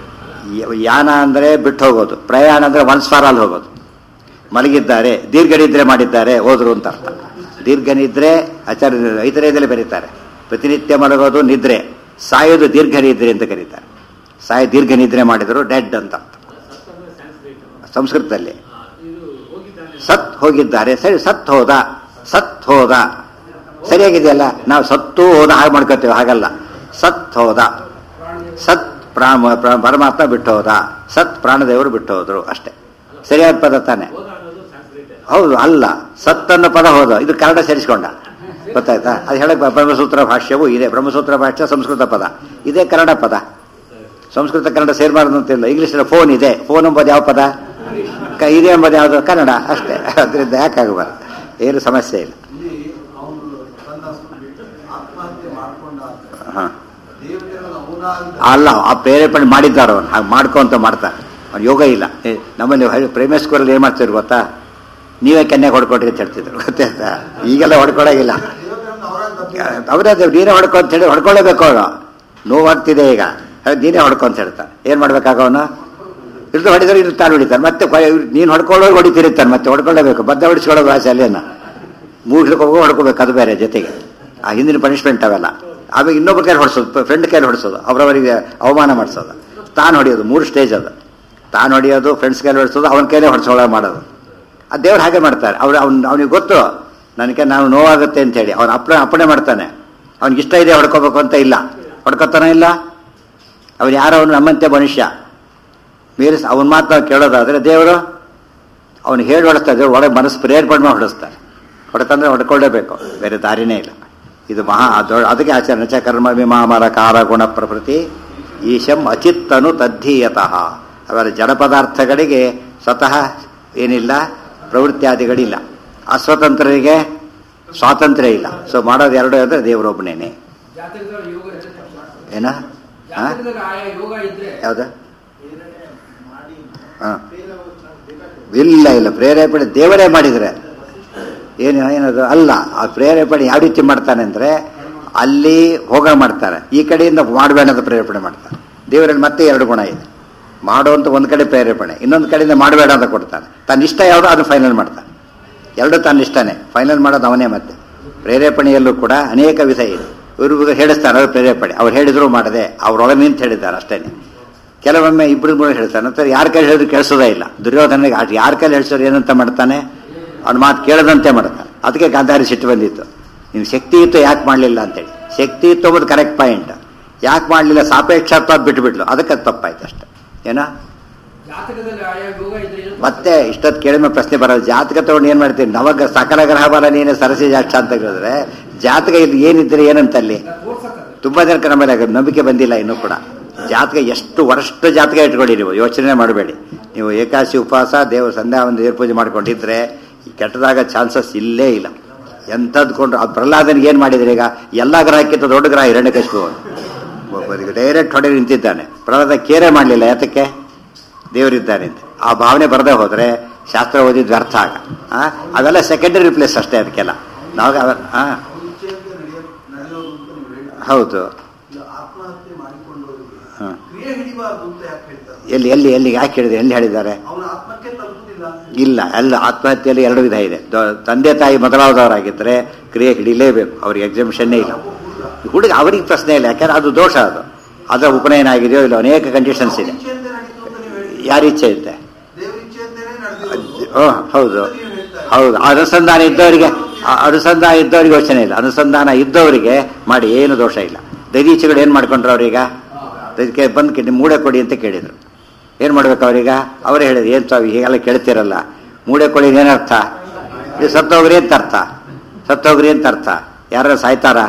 ಯ- ಯಾನ ಅಂದರೆ ಬಿಟ್ಟು ಹೋಗೋದು ಪ್ರಯಾಣ ಅಂದರೆ ಒನ್ಸ್ ಫಾರ್ ಆಲ್ ಹೋಗೋದು ಮಲಗಿದ್ದಾರೆ ದೀರ್ಘ ನಿದ್ರೆ ಮಾಡಿದ್ದಾರೆ ಹೋದ್ರು ಅಂತ ಅರ್ಥ ದೀರ್ಘ ನಿದ್ರೆ ಆಚಾರ್ಯ ಐತರೇದಲ್ಲಿ ಬರೀತಾರೆ ಪ್ರತಿನಿತ್ಯ ಮಲಗೋದು ನಿದ್ರೆ ಸಾಯೋದು ದೀರ್ಘ ನಿದ್ರೆ ಅಂತ ಕರೀತಾರೆ ಸಾಯ ದೀರ್ಘ ನಿದ್ರೆ ಮಾಡಿದ್ರು ಡೆಡ್ ಅಂತ ಅರ್ಥ ಸಂಸ್ಕೃತದಲ್ಲಿ ಸತ್ ಹೋಗಿದ್ದಾರೆ ಸರಿ ಸತ್ ಹೋದ ಸತ್ ಹೋದ ಸರಿಯಾಗಿದೆಯಲ್ಲ ನಾವು ಸತ್ತು ಹೋದ ಹಾಗೆ ಮಾಡ್ಕೋತೇವೆ ಹಾಗಲ್ಲ ಸತ್ ಹೋದ ಸತ್ ಪ್ರಾಣ ಪ್ರ- ಪರಮಾತ್ಮ ಬಿಟ್ಟು ಹೋದ ಸತ್ ಪ್ರಾಣದೇವರು ಬಿಟ್ಟು ಹೋದ್ರು ಅಷ್ಟೇ ಸರಿಯಾದ ಪದ ತಾನೆ ಹೌದು ಅಲ್ಲ ಸತ್ ಅನ್ನೋ ಪದ ಹೋದ ಇದು ಕನ್ನಡ ಸೇರಿಸ್ಕೊಂಡ ಗೊತ್ತಾಯ್ತಾ ಅದು ಹೇಳಕ್ ಬ- ಬ್ರಹ್ಮಸೂತ್ರ ಭಾಷ್ಯವೂ ಇದೆ ಬ್ರಹ್ಮಸೂತ್ರ ಭಾಷ್ಯ ಸಂಸ್ಕೃತ ಪದ ಇದೇ ಕನ್ನಡ ಪದ ಸಂಸ್ಕೃತ ಕನ್ನಡ ಸೇರಬಾರ್ದು ಅಂತಿಲ್ಲ ಇಂಗ್ಲೀಷಲ್ಲಿ ಫೋನ್ ಇದೆ ಫೋನ್ ಎಂಬುದು ಯಾವ ಪದ ಕ- ಇದೆ ಎಂಬುದು ಯಾವುದು ಕನ್ನಡ ಅಷ್ಟೇ ಅದರಿಂದ ಯಾಕಾಗಬಾರ್ದು ಏನು ಸಮಸ್ಯೆ ಇಲ್ಲ ಇಲ್ಲಿ ಅವನು ತನ್ನ ಆತ್ಮಹತ್ಯೆ ಮಾಡ್ಕೊಂಡ ಹಾಂ ದೇವತೆಗಳ ಅವನಾಗಿದ್ದ ಅಲ್ಲ ಆ ಪ್ರೇರೇಪಣೆ ಮಾಡಿದ್ದಾರೆ ಅವನು ಹಾಗೆ ಮಾಡ್ಕೊ ಅಂತ ಮಾಡ್ತಾನೆ ಅವ್ನು ಯೋಗ ಇಲ್ಲ ಏ, ನಮ್ಮಲ್ಲಿ ಹೈ- ಪ್ರೈಮರಿ ಸ್ಕೂಲಲ್ಲಿ ಏನು ಮಾಡ್ತಿದ್ರು ಗೊತ್ತಾ ನೀವೇ ಕೆನ್ನೆ ಹೊಡ್ಕೊಟ್ರಿ ಅಂತ ಹೇಳ್ತಿದ್ರು ಗೊತ್ತಾಯ್ತಾ ಈಗೆಲ್ಲ ಹೊಡ್ಕೊಳಗಿಲ್ಲ ದೇವತೆಗಳನ್ನ ಅವರಾಗಿ ತಪ್ಪಿದ್ದಾರೆ. ಅವರೇ ಅದೇ ನೀನೇ ಹೊಡ್ಕೊ ಅಂತ ಹೇಳಿ ಹೊಡ್ಕೊಳ್ಳೇಬೇಕು ಅವನು ನೋವಾಗ್ತಿದೆ ಈಗ ಹಾಗೆ ನೀನೇ ಹೊಡ್ಕೊ ಅಂತ ಹೇಳ್ತಾನೆ ಏನು ಮಾಡ್ಬೇಕಾಗ ಅವನು ಇರ್ದು ಹೊಡಿದ್ರೆ ಇನ್ನು ತಾನು ಹೊಡಿತಾನೆ ಮತ್ತೆ ನೀನು ಹೊಡ್ಕೊಳ್ಳೋರು ಹೊಡಿತಿರ್ತಾನೆ ಮತ್ತೆ ಹೊಡ್ಕೊಳ್ಳೇಬೇಕು ಬದ್ದ ಹೊಡಿಸ್ಕೊಳ್ಳೋದು ಆಸೆ ಅಲ್ಲೇನ ಮೂಗಿಡ್ಕೊ ಹೋಗೋ ಹೊಡ್ಕೋಬೇಕು ಅದು ಬೇರೆ ಜೊತೆಗೆ ಆ ಹಿಂದಿನ ಪನಿಷ್ಮೆಂಟ್ ಅವೆಲ್ಲ ಆಮೇಲೆ ಇನ್ನೊಬ್ಬರ ಕೈಲಿ ಹೊಡಿಸೋದು ಫ್ರೆಂಡ್ ಕೈಲಿ ಹೊಡಿಸೋದು ಅವರವರಿಗೆ ಅವಮಾನ ಮಾಡಿಸೋದು ತಾನು ಹೊಡಿಯೋದು ಮೂರು ಸ್ಟೇಜ್ ಅದು ತಾನು ಹೊಡಿಯೋದು ಫ್ರೆಂಡ್ಸ್ ಕೈಲಿ ಹೊಡಿಸೋದು ಅವನ ಕೈಲೇ ಹೊಡಿಸೋಳ ಮಾಡೋದು ಆ ದೇವ್ರು ಹಾಗೆ ಮಾಡ್ತಾರೆ ಅವ್ರು ಅವ್ನು ಅವನಿಗೆ ಗೊತ್ತು ನನಗೆ ನಾನು ನೋವಾಗುತ್ತೆ ಅಂತೇಳಿ ಅವನು ಅಪ್ಪಣೆ ಅಪ್ಪಣೆ ಮಾಡ್ತಾನೆ ಅವ್ನಿಗೆ ಇಷ್ಟ ಇದೆ ಹೊಡ್ಕೋಬೇಕು ಅಂತ ಇಲ್ಲ ಹೊಡ್ಕೋತಾನೆ ಇಲ್ಲ ಅವ್ರು ಯಾರೋ ಅವನು ನಮ್ಮಂತೆ ಮನುಷ್ಯ ಮೀರಿಸ್ ಅವನ ಮಾತು ನಾವು ಕೇಳೋದಾದ್ರೆ ದೇವರು ಅವನು ಹೇಳಿ ಹೊಡಿಸ್ತಾರೆ ದೇವ್ರು ಒಳಗೆ ಮನಸ್ಸು ಪ್ರೇರೇಪಣೆ ಮಾಡಿ ಹೊಡಿಸ್ತಾರೆ ಹೊಡ್ಕಂದ್ರೆ ಹೊಡ್ಕೊಳ್ಳೇಬೇಕು ಬೇರೆ ದಾರಿನೇ ಇಲ್ಲ ಇದು ಮಹಾ ದೊಡ್ಡ ಅದಕ್ಕೆ ಆಚರಣೆ ಚ ಕರ್ಮ ವಿಮಾಮರ ಕಾರ ಗುಣ ಪ್ರಕೃತಿ ಈಶಂ ಅಚಿತ್ತನು ತದ್ಧೀಯತಃ ಅವರ ಜಡ ಪದಾರ್ಥಗಳಿಗೆ ಸ್ವತಃ ಏನಿಲ್ಲ ಪ್ರವೃತ್ತಿಯಾದಿಗಳಿಲ್ಲ ಅಸ್ವತಂತ್ರರಿಗೆ ಸ್ವಾತಂತ್ರ್ಯ ಇಲ್ಲ ಸೊ ಮಾಡೋದು ಎರಡು ಅಂದರೆ ದೇವರೊಬ್ಬನೇನೆ ಜಾತಕದಲ್ಲಿ ಯೋಗ ಇದ್ರೆ ತಪ್ಪು. ಏನ ಹಾ ಜಾತಕದಲ್ಲಿ ಆಯಾ ಯೋಗ ಇದ್ರೆ ಯಾವ್ದು ಹಾ ಇಲ್ಲ ಇಲ್ಲ ಪ್ರೇರೇಪಣೆ ದೇವರೇ ಮಾಡಿದ್ರೆ ಏನು ಏನದು ಅಲ್ಲ ಆ ಪ್ರೇರೇಪಣೆ ಯಾವ ರೀತಿ ಮಾಡ್ತಾನೆ ಅಂದ್ರೆ ಅಲ್ಲಿ ಹೋಗ ಮಾಡ್ತಾರೆ ಈ ಕಡೆಯಿಂದ ಮಾಡಬೇಡ ಅಂತ ಪ್ರೇರೇಪಣೆ ಮಾಡ್ತಾರೆ ದೇವರಲ್ಲಿ ಮತ್ತೆ ಎರಡು ಗುಣ ಇದೆ ಮಾಡು ಅಂತ ಒಂದು ಕಡೆ ಪ್ರೇರೇಪಣೆ ಇನ್ನೊಂದು ಕಡೆಯಿಂದ ಮಾಡಬೇಡ ಅಂತ ಕೊಡ್ತಾನೆ ತನ್ನ ಇಷ್ಟ ಯಾವುದೋ ಅದು ಫೈನಲ್ ಮಾಡ್ತಾನೆ ಎರಡು ತನ್ನ ಇಷ್ಟನೇ ಫೈನಲ್ ಮಾಡೋದು ಅವನೇ ಮತ್ತೆ ಪ್ರೇರೇಪಣೆಯಲ್ಲೂ ಕೂಡ ಅನೇಕ ವಿಧ ಇದೆ ಇವ್ರಿಗೂ ಹೇಳಿಸ್ತಾರೆ ಅವ್ರ ಪ್ರೇರೇಪಣೆ ಅವ್ರು ಹೇಳಿದ್ರು ಮಾಡದೆ ಅವ್ರೊಳಗೆ ನಿಂತು ಹೇಳಿದ್ದಾರೆ ಅಷ್ಟೇನೆ ಕೆಲವೊಮ್ಮೆ ಇಬ್ಬರು ಮೂರು ಹೇಳ್ತಾನೆ ನಂತರ ಯಾರ ಕೈಲಿ ಹೇಳಿದ್ರು ಕೇಳಿಸೋದೇ ಇಲ್ಲ ದುರ್ಯೋಧನಿಗೆ ಅದ್ ಯಾರ ಕೈಲಿ ಹೇಳಿಸೋರು ಏನಂತ ಮಾಡ್ತಾನೆ ಅವ್ನ ಮಾತು ಕೇಳದಂತೆ ಮಾಡ್ತಾನೆ ಅದಕ್ಕೆ ಗಾಂಧಾರಿ ಸಿಟ್ಟು ಬಂದಿತ್ತು ನೀವು ಶಕ್ತಿ ಇತ್ತು ಯಾಕೆ ಮಾಡಲಿಲ್ಲ ಅಂತೇಳಿ ಶಕ್ತಿ ಇತ್ತು ಅನ್ನೋದು ಕರೆಕ್ಟ್ ಪಾಯಿಂಟ್ ಯಾಕೆ ಮಾಡಲಿಲ್ಲ ಸಾಪೇಕ್ಷತ್ವ ಬಿಟ್ಬಿಟ್ಲು ಅದಕ್ಕೆ ಅದು ತಪ್ಪಾಯ್ತು ಅಷ್ಟೆ ಏನೋ ಜಾತಕದಲ್ಲಿ ಆಯಾ ಯೋಗ ಇದ್ರೆ ಏನು ಮತ್ತೆ ಇಷ್ಟೊತ್ತು ಕೇಳಿದ ಪ್ರಶ್ನೆ ಬರೋದು ಜಾತಕ ತಗೊಂಡು ಏನ್ ಮಾಡ್ತೀವಿ ನವಗ್ರ ಸಕಲ ಗ್ರಹ ಬಲ ನೀನೆ ಸರಸಿ ಜಾಕ್ಷ ಅಂತ ಹೇಳಿದ್ರೆ ಜಾತಕ ಇದು ಏನಿದ್ರೆ ಏನಂತಲ್ಲಿ ತೋರ್ಸಕ್ಕದು ತುಂಬಾ ಜನಕ್ಕೆ ನಮ್ಮಲ್ಲಿ ಅದು ನಂಬಿಕೆ ಬಂದಿಲ್ಲ ಇನ್ನೂ ಕೂಡ ಜಾತಕ ಎಷ್ಟು ವರ್ಷ ಜಾತಕ ಇಟ್ಕೊಳ್ಳಿ ನೀವು ಯೋಚನೆ ಮಾಡಬೇಡಿ ನೀವು ಏಕಾಶಿ ಉಪವಾಸ ದೇವ ಸಂಧ್ಯಾ ಒಂದು ದೇವ್ರ ಪೂಜೆ ಮಾಡ್ಕೊಂಡಿದ್ರೆ ಈ ಕೆಟ್ಟದಾಗ ಚಾನ್ಸಸ್ ಇಲ್ಲೇ ಇಲ್ಲ ಎಂಥದ್ದು ಕೊಂಡ್ರು ಅದು ಪ್ರಹ್ಲಾದನಿಗೆ ಏನು ಮಾಡಿದ್ರೆ ಈಗ ಎಲ್ಲ ಗ್ರಹಕ್ಕಿಂತ ದೊಡ್ಡ ಗ್ರಹ ಹಿರಣ್ಯಕಶಿಪು ಒಬ್ಬರಿಗೆ ಡೈರೆಕ್ಟ್ ಹೊಡೆ ನಿಂತಿದ್ದಾನೆ ಪ್ರಹ್ಲಾದ ಕೇರೆ ಮಾಡಲಿಲ್ಲ ಯಾತಕ್ಕೆ ದೇವರಿದ್ದಾನೆ ಅಂತ ಆ ಭಾವನೆ ಬರದೇ ಹೋದ್ರೆ ಶಾಸ್ತ್ರ ಓದಿದ್ ವ್ಯರ್ಥ ಆಗ ಆ? ಅವೆಲ್ಲ ಸೆಕೆಂಡರಿ ಪ್ಲೇಸ್ ಅಷ್ಟೇ ಅದಕ್ಕೆಲ್ಲ ನಾವು ಅವ ಆ, ಇಚ್ಛೆಯಂತೆ ನಡೆಯ ನಡೆಯೋದು ಅಂತ ನೀವು ಹೇಳ್ತೀರಿ ಹೌದು ಈಗ ಆತ್ಮಹತ್ಯೆ ಮಾಡಿಕೊಂಡವರಿಗೆ ಹ. ಕ್ರಿಯೆ ಹಿಡಿಬಾರ್ದು ಅಂತ ಯಾಕೆ ಹೇಳ್ತಾರೆ ಎಲ್ಲಿ ಎಲ್ಲಿ ಎಲ್ಲಿ ಯಾಕೆ ಹೇಳಿದೆ ಎಲ್ಲಿ ಹೇಳಿದ್ದಾರೆ ಅವನ ಆತ್ಮಕ್ಕೆ ತಲುಪುದಿಲ್ಲ ಇಲ್ಲ ಎಲ್ಲ ಆತ್ಮಹತ್ಯೆಯಲ್ಲಿ ಎರಡು ವಿಧ ಇದೆ ದೊ- ತಂದೆ ತಾಯಿ ಮೊದಲಾದವರಾಗಿದ್ದರೆ ಕ್ರಿಯೆ ಹಿಡಿಲೇಬೇಕು ಅವ್ರಿಗೆ ಎಕ್ಸಿಬಿಷನ್ನೇ ಇಲ್ಲ ಹುಡುಗ ಅವ್ರಿಗೆ ಪ್ರಶ್ನೆ ಇಲ್ಲ ಯಾಕಂದ್ರೆ ಅದು ದೋಷ ಅದು ಅದರ ಉಪನಯನ ಆಗಿದೆಯೋ ಇಲ್ಲ ಅನೇಕ ಕಂಡೀಷನ್ಸ್ ಇದೆ ಇಚ್ಛೆಯಂತೆ ನಡೀತು ಅಂತ ನೀವು ಹೇಳ್ತೀರಿ ಯಾರ ಇಚ್ಛೆ ಇದೆ ದೇವರ ಇಚ್ಛೆಯಂತೆನೇ ನಡೆದಿರೋದು ಓ ಹೌದು ಅಂತ ನೀವು ಹೇಳ್ತಾ ಇದ್ದೀರಿ. ಹೌದು ಅನುಸಂಧಾನ ಇದ್ದವರಿಗೆ ಆ ಅನುಸಂಧಾನ ಇದ್ದವರಿಗೆ ಯೋಚನೆ ಇಲ್ಲ ಅನುಸಂಧಾನ ಇದ್ದವರಿಗೆ ಮಾಡಿ ಏನು ದೋಷ ಇಲ್ಲ ದೈದೀಚೆಗಳು ಏನು ಮಾಡ್ಕೊಂಡ್ರು ಅವ್ರೀಗ ಅದಕ್ಕೆ ಬಂದು ಕೇಳಿ ಮೂಡೆ ಕೊಡಿ ಅಂತ ಕೇಳಿದ್ರು ಏನು ಮಾಡ್ಬೇಕು ಅವ್ರೀಗ ಅವರೇ ಹೇಳಿದ್ರು ಏನು ತಾವು ಹೀಗೆಲ್ಲ ಕೇಳ್ತಿರಲ್ಲ ಮೂಡೆ ಕೊಡಿ ಏನರ್ಥ ಇದು ಸತ್ತೋಗ್ರಿ ಅಂತ ಅರ್ಥ ಸತ್ತೋಗ್ರಿ ಅಂತ ಅರ್ಥ ಯಾರು ಸಾಯ್ತಾರಾ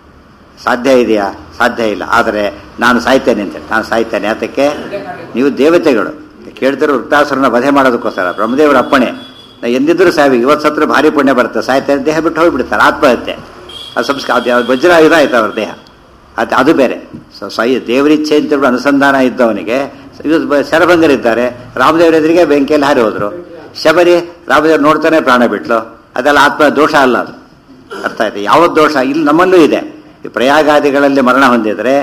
ಸಾಧ್ಯ ಇದೆಯಾ ಸಾಧ್ಯ ಇಲ್ಲ ಆದರೆ ನಾನು ಸಾಯ್ತೇನೆ ಅಂತ ನಾನು ಸಾಯ್ತೇನೆ ಅದಕ್ಕೆ ನೀವು ದೇವತೆಗಳು ಕೇಳ್ತಿರೋ ವೃತ್ತಾಸುರನ ವಧೆ ಮಾಡೋದಕ್ಕೋಸ್ಕರ ಬ್ರಹ್ಮದೇವರ ಅಪ್ಪಣೆ ನಾ ಎಂದಿದ್ರೂ ಸಾವಿ ಇವತ್ತು ಸತ್ರ ಭಾರಿ ಪುಣ್ಯ ಬರುತ್ತೆ ಸಾಯ್ತೇನೆ ದೇಹ ಬಿಟ್ಟು ಹೋಗ್ಬಿಡ್ತಾರೆ ಆತ್ಮಹತ್ಯೆ ಅದು ಸಂಸ್ಕಾರ ಅದು ಯಾವ್ದು ವಜ್ರ ಆಯುಧ ಆಯ್ತು ಅವ್ರ ದೇಹ ಅದು ಅದು ಬೇರೆ ಸೊ ಸೈ ದೇವರಿಚ್ಛೆ ಅಂತ ಹೇಳಿ ಅನುಸಂಧಾನ ಇದ್ದವನಿಗೆ ಇದು ಬ- ಶರಭಂಗರಿದ್ದಾರೆ ರಾಮದೇವರ ಎದುರಿಗೆ ಬೆಂಕಿಯಲ್ಲಿ ಹಾರಿ ಹೋದ್ರು ಶಬರಿ ರಾಮದೇವ್ರು ನೋಡ್ತಾನೆ ಪ್ರಾಣ ಬಿಟ್ಲು ಅದೆಲ್ಲ ಆತ್ಮ ದೋಷ ಅಲ್ಲ ಅದು ಅರ್ಥ ಆಯ್ತು ಯಾವ ದೋಷ ಇಲ್ಲಿ ನಮ್ಮಲ್ಲೂ ಇದೆ ಈ ಪ್ರಯಾಗಾದಿಗಳಲ್ಲಿ ಮರಣ ಹೊಂದಿದ್ರೆ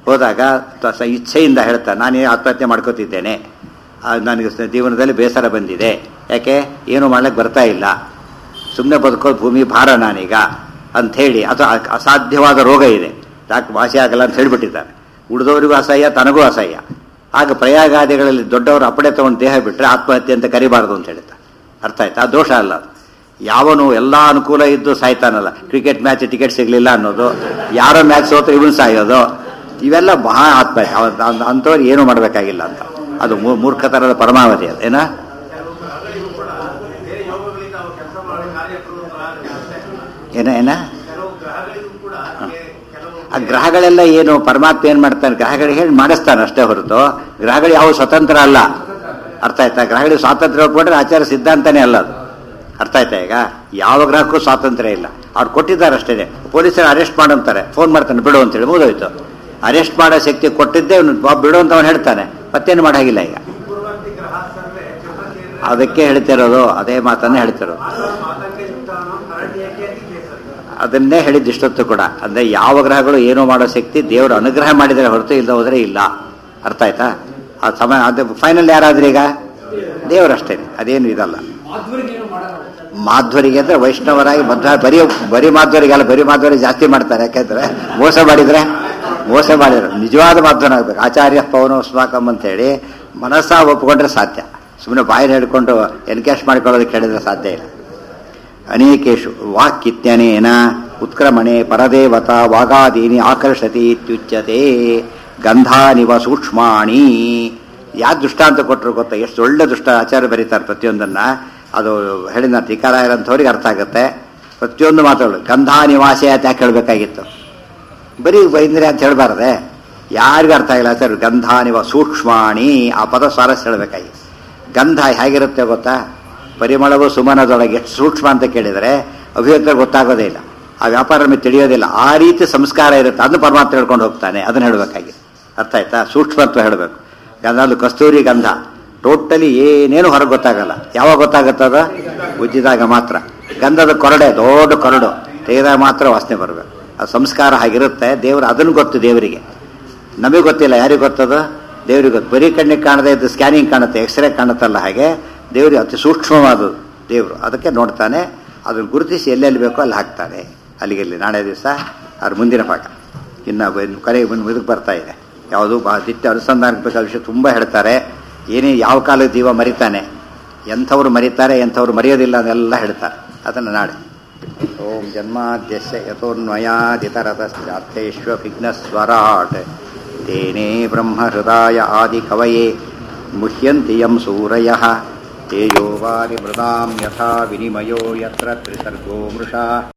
ಹೋದಾಗ ತ- ಸ- ಇಚ್ಛೆಯಿಂದ ಹೇಳ್ತಾನೆ ನಾನು ಆತ್ಮಹತ್ಯೆ ಮಾಡ್ಕೋತಿದ್ದೇನೆ ಆ, ನನಗೆ ಸ- ಜೀವನದಲ್ಲಿ ಬೇಸರ ಬಂದಿದೆ ಯಾಕೆ ಏನು ಮಾಡ್ಲಿಕ್ಕೆ ಬರ್ತಾ ಇಲ್ಲ ಸುಮ್ಮನೆ ಬದುಕೋದು ಭೂಮಿ ಭಾರ ನಾನೀಗ ಅಂಥೇಳಿ ಅಥವಾ ಅ- ಅಸಾಧ್ಯವಾದ ರೋಗ ಇದೆ ಡಾಕ್ಟರ್ ವಾಸಿ ಆಗಲ್ಲ ಅಂತ ಹೇಳಿಬಿಟ್ಟಿದ್ದಾರೆ ಉಳಿದವರಿಗೂ ಅಸಹ್ಯ ತನಗೂ ಅಸಹ್ಯ ಆಗ ಪ್ರಯಾಗಾದಿಗಳಲ್ಲಿ ದೊಡ್ಡವರು ಅಪ್ಪಡೆ ತಗೊಂಡು ದೇಹ ಬಿಟ್ಟರೆ ಆತ್ಮಹತ್ಯೆ ಅಂತ ಕರಿಬಾರ್ದು ಅಂತ ಹೇಳ್ತಾರೆ ಅರ್ಥ ಆಯ್ತಾ ಆ ದೋಷ ಅಲ್ಲ ಅದು. ಯಾವನು ಎಲ್ಲ ಅನುಕೂಲ ಇದ್ದು ಸಾಯ್ತಾನಲ್ಲ ಕ್ರಿಕೆಟ್ ಮ್ಯಾಚ್ ಟಿಕೆಟ್ ಸಿಗಲಿಲ್ಲ ಅನ್ನೋದು ಯಾರೋ ಮ್ಯಾಚ್ ಸೋತ್ರ ಇವನು ಸಾಯೋದು ಇವೆಲ್ಲ ಮಹಾ ಆತ್ಮಹತ್ಯೆ ಅವ- ಅಂಥ- ಅಂಥವ್ರು ಏನು ಮಾಡಬೇಕಾಗಿಲ್ಲ ಅಂತ ಅದು ಮೂ- ಮೂರ್ಖತನದ ಪರಮಾವಧಿ ಅದು ಏನ ಕೆಲವು ಗ್ರಹಗಳಿಗೂ ಕೂಡ ಬೇರೆ ಯೋಗಗಳಿಂದ ಅವರು ಕೆಲಸ ಮಾಡಿ ಕಾರ್ಯಪ್ರವೃತ್ತರಾಗ್ತಾರೆ ಏನ ಏನ ಕೆಲವು ಗ್ರಹಗಳಿಗೂ ಕೂಡ ಕೆ- ಕೆಲವು ಆ ಗ್ರಹಗಳೆಲ್ಲ ಏನು ಪರಮಾತ್ಮ ಏನ್ ಮಾಡ್ತಾನೆ ಗ್ರಹಗಳಿಗೆ ಹೇಳಿ ಮಾಡಿಸ್ತಾನೆ ಅಷ್ಟೇ ಹೊರತು ಗ್ರಹಗಳು ಯಾವ ಸ್ವತಂತ್ರ ಅಲ್ಲ ಅರ್ಥ ಆಯ್ತಾ ಗ್ರಹಗಳಿಗೆ ಸ್ವಾತಂತ್ರ್ಯ ಒಪ್ಪಿಕೊಂಡ್ರೆ ಆಚಾರ ಸಿದ್ಧಾಂತನೇ ಅಲ್ಲ ಅದು ಅರ್ಥ ಆಯ್ತಾ ಈಗ ಯಾವ ಗ್ರಹಕ್ಕೂ ಸ್ವಾತಂತ್ರ್ಯ ಇಲ್ಲ ಅವ್ರು ಕೊಟ್ಟಿದ್ದಾರೆ ಅಷ್ಟೇ ಪೊಲೀಸರು ಅರೆಸ್ಟ್ ಮಾಡಂತಾರೆ ಫೋನ್ ಮಾಡ್ತಾನೆ ಬಿಡು ಅಂತೇಳಿ ಮುಗಿದೋಯ್ತು ಅರೆಸ್ಟ್ ಮಾಡೋ ಶಕ್ತಿ ಕೊಟ್ಟಿದ್ದೇ ಅವ್ನು ಬಾ ಬಿಡು ಅಂತ ಅವನು ಹೇಳ್ತಾನೆ ಮತ್ತೇನು ಮಾಡಾಗಿಲ್ಲ ಈಗ ಪೂರ್ವರ್ತಿ ಗ್ರಹ ಸರ್ವೇ ಚಂದ್ರಕೇಂದ್ರ ಅದಕ್ಕೆ ಹೇಳ್ತಿರೋದು ಅದೇ ಮಾತನ್ನೇ ಹೇಳ್ತಿರೋದು ಮಾತಂಗಯುಕ್ತಾನಂ ಕರಣ್ಯಕ್ಕೆ ಕೇಸರಿ ಅದನ್ನೇ ಹೇಳಿದ್ದು ಇಷ್ಟೊತ್ತು ಕೂಡ ಅಂದ್ರೆ ಯಾವ ಗ್ರಹಗಳು ಏನೋ ಮಾಡೋ ಶಕ್ತಿ ದೇವರು ಅನುಗ್ರಹ ಮಾಡಿದರೆ ಹೊರತು ಇಲ್ಲದೆ ಹೋದ್ರೆ ಇಲ್ಲ ಅರ್ಥ ಆಯ್ತಾ ಆ ಸಮಯ ಅದು ಫೈನಲ್ ಯಾರಾದ್ರೂ ಈಗ ದೇವರಷ್ಟೇ ಅದೇನು ಇದಲ್ಲ ಮಾಧ್ವರಿಗೆ ಏನು ಮಾಡಲ್ಲ ಮಾಧ್ವರಿಗೆ ಅಂದ್ರೆ ವೈಷ್ಣವರಾಗಿ ಮಧ್ವ ಬರೀ ಬರೀ ಮಾಧ್ವರಿಗೆಲ್ಲ ಬರೀ ಮಾಧ್ವರಿ ಜಾಸ್ತಿ ಮಾಡ್ತಾರೆ ಯಾಕೆಂದ್ರೆ ಮೋಸ ಮಾಡಿದ್ರೆ ಮೋಸ ಮಾಡಿದ್ರು ನಿಜವಾದ ಮಾಧ್ವನಾಗಬೇಕು ಆಚಾರ್ಯ ಪವನ ಸ್ವಾಕಂ ಅಂತ ಹೇಳಿ ಮನಸ್ಸ ಒಪ್ಪಿಕೊಂಡ್ರೆ ಸಾಧ್ಯ ಸುಮ್ಮನೆ ಬಾಯಿನ ಹಿಡ್ಕೊಂಡು ಎನ್ಕ್ಯಾಶ್ ಮಾಡ್ಕೊಳ್ಳೋದಕ್ಕೆ ಹೇಳಿದ್ರೆ ಸಾಧ್ಯ ಇಲ್ಲ ಅನೇಕೇಶು ವಾಕ್ಕಿತ್ಯನೇನ ಉತ್ಕ್ರಮಣೆ ಪರದೇವತ ವಾಗಾದೀನಿ ಆಕರ್ಷತಿ ಇತ್ಯುಚ್ಯತೆ ಗಂಧಾನಿವ ಸೂಕ್ಷ್ಮಾಣಿ ಯಾ ದೃಷ್ಟಾಂತ ಕೊಟ್ಟರು ಗೊತ್ತಾ ಎಷ್ಟು ಒಳ್ಳೆ ದೃಷ್ಟ ಆಚಾರ್ಯ ಬರೀತಾರೆ ಪ್ರತಿಯೊಂದನ್ನ ಅದು ಹೇಳಿದ ಟೀಕಾರಾಯರಂಥವ್ರಿಗೆ ಅರ್ಥ ಆಗುತ್ತೆ ಪ್ರತಿಯೊಂದು ಮಾತುಗಳು ಗಂಧಾ ನಿವಾಸಿ ಅಂತ ಯಾಕೆ ಹೇಳಬೇಕಾಗಿತ್ತು ಬರೀ ವೈಂದ್ರ್ಯ ಅಂತ ಹೇಳಬಾರ್ದೆ ಯಾರಿಗೂ ಅರ್ಥ ಆಗಿಲ್ಲ ಸರ್ ಗಂಧ ನಿವ ಸೂಕ್ಷ್ಮಾಣಿ ಆ ಪದ ಸ್ವಾರಸ್ಯ ಹೇಳಬೇಕಾಗಿತ್ತು ಗಂಧ ಹೇಗಿರುತ್ತೆ ಗೊತ್ತಾ ಪರಿಮಳವು ಸುಮನದೊಳಗೆ ಎಷ್ಟು ಸೂಕ್ಷ್ಮ ಅಂತ ಕೇಳಿದರೆ ಅಭಿವ್ಯಕ್ತ ಗೊತ್ತಾಗೋದೇ ಇಲ್ಲ ಆ ವ್ಯಾಪಾರ ನಮಗೆ ತಿಳಿಯೋದಿಲ್ಲ ಆ ರೀತಿ ಸಂಸ್ಕಾರ ಇರುತ್ತೆ ಅದನ್ನು ಪರಮಾತ್ಮ ಹೇಳ್ಕೊಂಡು ಹೋಗ್ತಾನೆ ಅದನ್ನು ಹೇಳಬೇಕಾಗಿತ್ತು ಅರ್ಥ ಆಯ್ತಾ ಸೂಕ್ಷ್ಮತ್ವ ಹೇಳಬೇಕು ಗಂಧ ಅದು ಕಸ್ತೂರಿ ಗಂಧ ಟೋಟಲಿ ಏನೇನು ಹೊರಗೆ ಗೊತ್ತಾಗಲ್ಲ ಯಾವಾಗ ಗೊತ್ತಾಗುತ್ತದ ಉಜ್ಜಿದಾಗ ಮಾತ್ರ ಗಂಧದ ಕೊರಡೆ ದೊಡ್ಡ ಕೊರಡು ತೆಗೆದಾಗ ಮಾತ್ರ ವಾಸನೆ ಬರಬೇಕು ಆ ಸಂಸ್ಕಾರ ಹಾಗಿರುತ್ತೆ ದೇವರು ಅದನ್ನು ಗೊತ್ತು ದೇವರಿಗೆ ನಮಗೆ ಗೊತ್ತಿಲ್ಲ ಯಾರಿಗೆ ಗೊತ್ತದು ದೇವರಿಗೆ ಗೊತ್ತು ಬರೀ ಕಣ್ಣಿಗೆ ಕಾಣದೇ ಇದ್ದು ಸ್ಕ್ಯಾನಿಂಗ್ ಕಾಣುತ್ತೆ ಎಕ್ಸ್ರೇ ಕಾಣುತ್ತಲ್ಲ ಹಾಗೆ ದೇವರಿಗೆ ಅತಿ ಸೂಕ್ಷ್ಮವಾದದ್ದು ದೇವರು ಅದಕ್ಕೆ ನೋಡ್ತಾನೆ ಅದನ್ನು ಗುರುತಿಸಿ ಎಲ್ಲೆಲ್ಲಿ ಬೇಕೋ ಅಲ್ಲಿ ಹಾಕ್ತಾನೆ ಅಲ್ಲಿಗೆ ಇಲ್ಲಿ ನಾಳೆ ದಿವಸ ಅದ್ರ ಮುಂದಿನ ಪಾಠ ಇನ್ನು ಬ- ಕರೆಗೆ ಬಂದು ಇದಕ್ಕೆ ಬರ್ತಾ ಇದೆ ಯಾವುದು ಬಾ ನಿತ್ಯ ಅನುಸಂಧಾನಕ್ಕೆ ಬೇಕಾದ ವಿಷಯ ತುಂಬ ಹೇಳ್ತಾರೆ ಏನೇ ಯಾವ ಕಾಲದ ಜೀವ ಮರಿತಾನೆ ಎಂಥವ್ರು ಮರಿತಾರೆ ಎಂಥವ್ರು ಮರೆಯೋದಿಲ್ಲ ಅದೆಲ್ಲ ಹೇಳ್ತಾರೆ ಅದನ್ನು ನಾಳೆ ಓಂ ಜನ್ಮಾದ್ಯಸ್ಯ ಯಥೋನ್ಮಯಾದಿತರತಶ್ಚಾರ್ಥೇಶ್ವ ವಿಘ್ನಸ್ವರಾಟ್ ತೇನೇ ಬ್ರಹ್ಮಹೃದಾಯ ಆದಿಕವಯೇ ಮುಹ್ಯಂತಿ ಯಂ ಸೂರಯಃ ತೇಜೋ ವಾರಿ ಮೃದಾಂ ಯಥಾ ವಿನಿಮಯೋ ಯತ್ರ ತ್ರಿಸರ್ಗೋ ಮೃಷಾ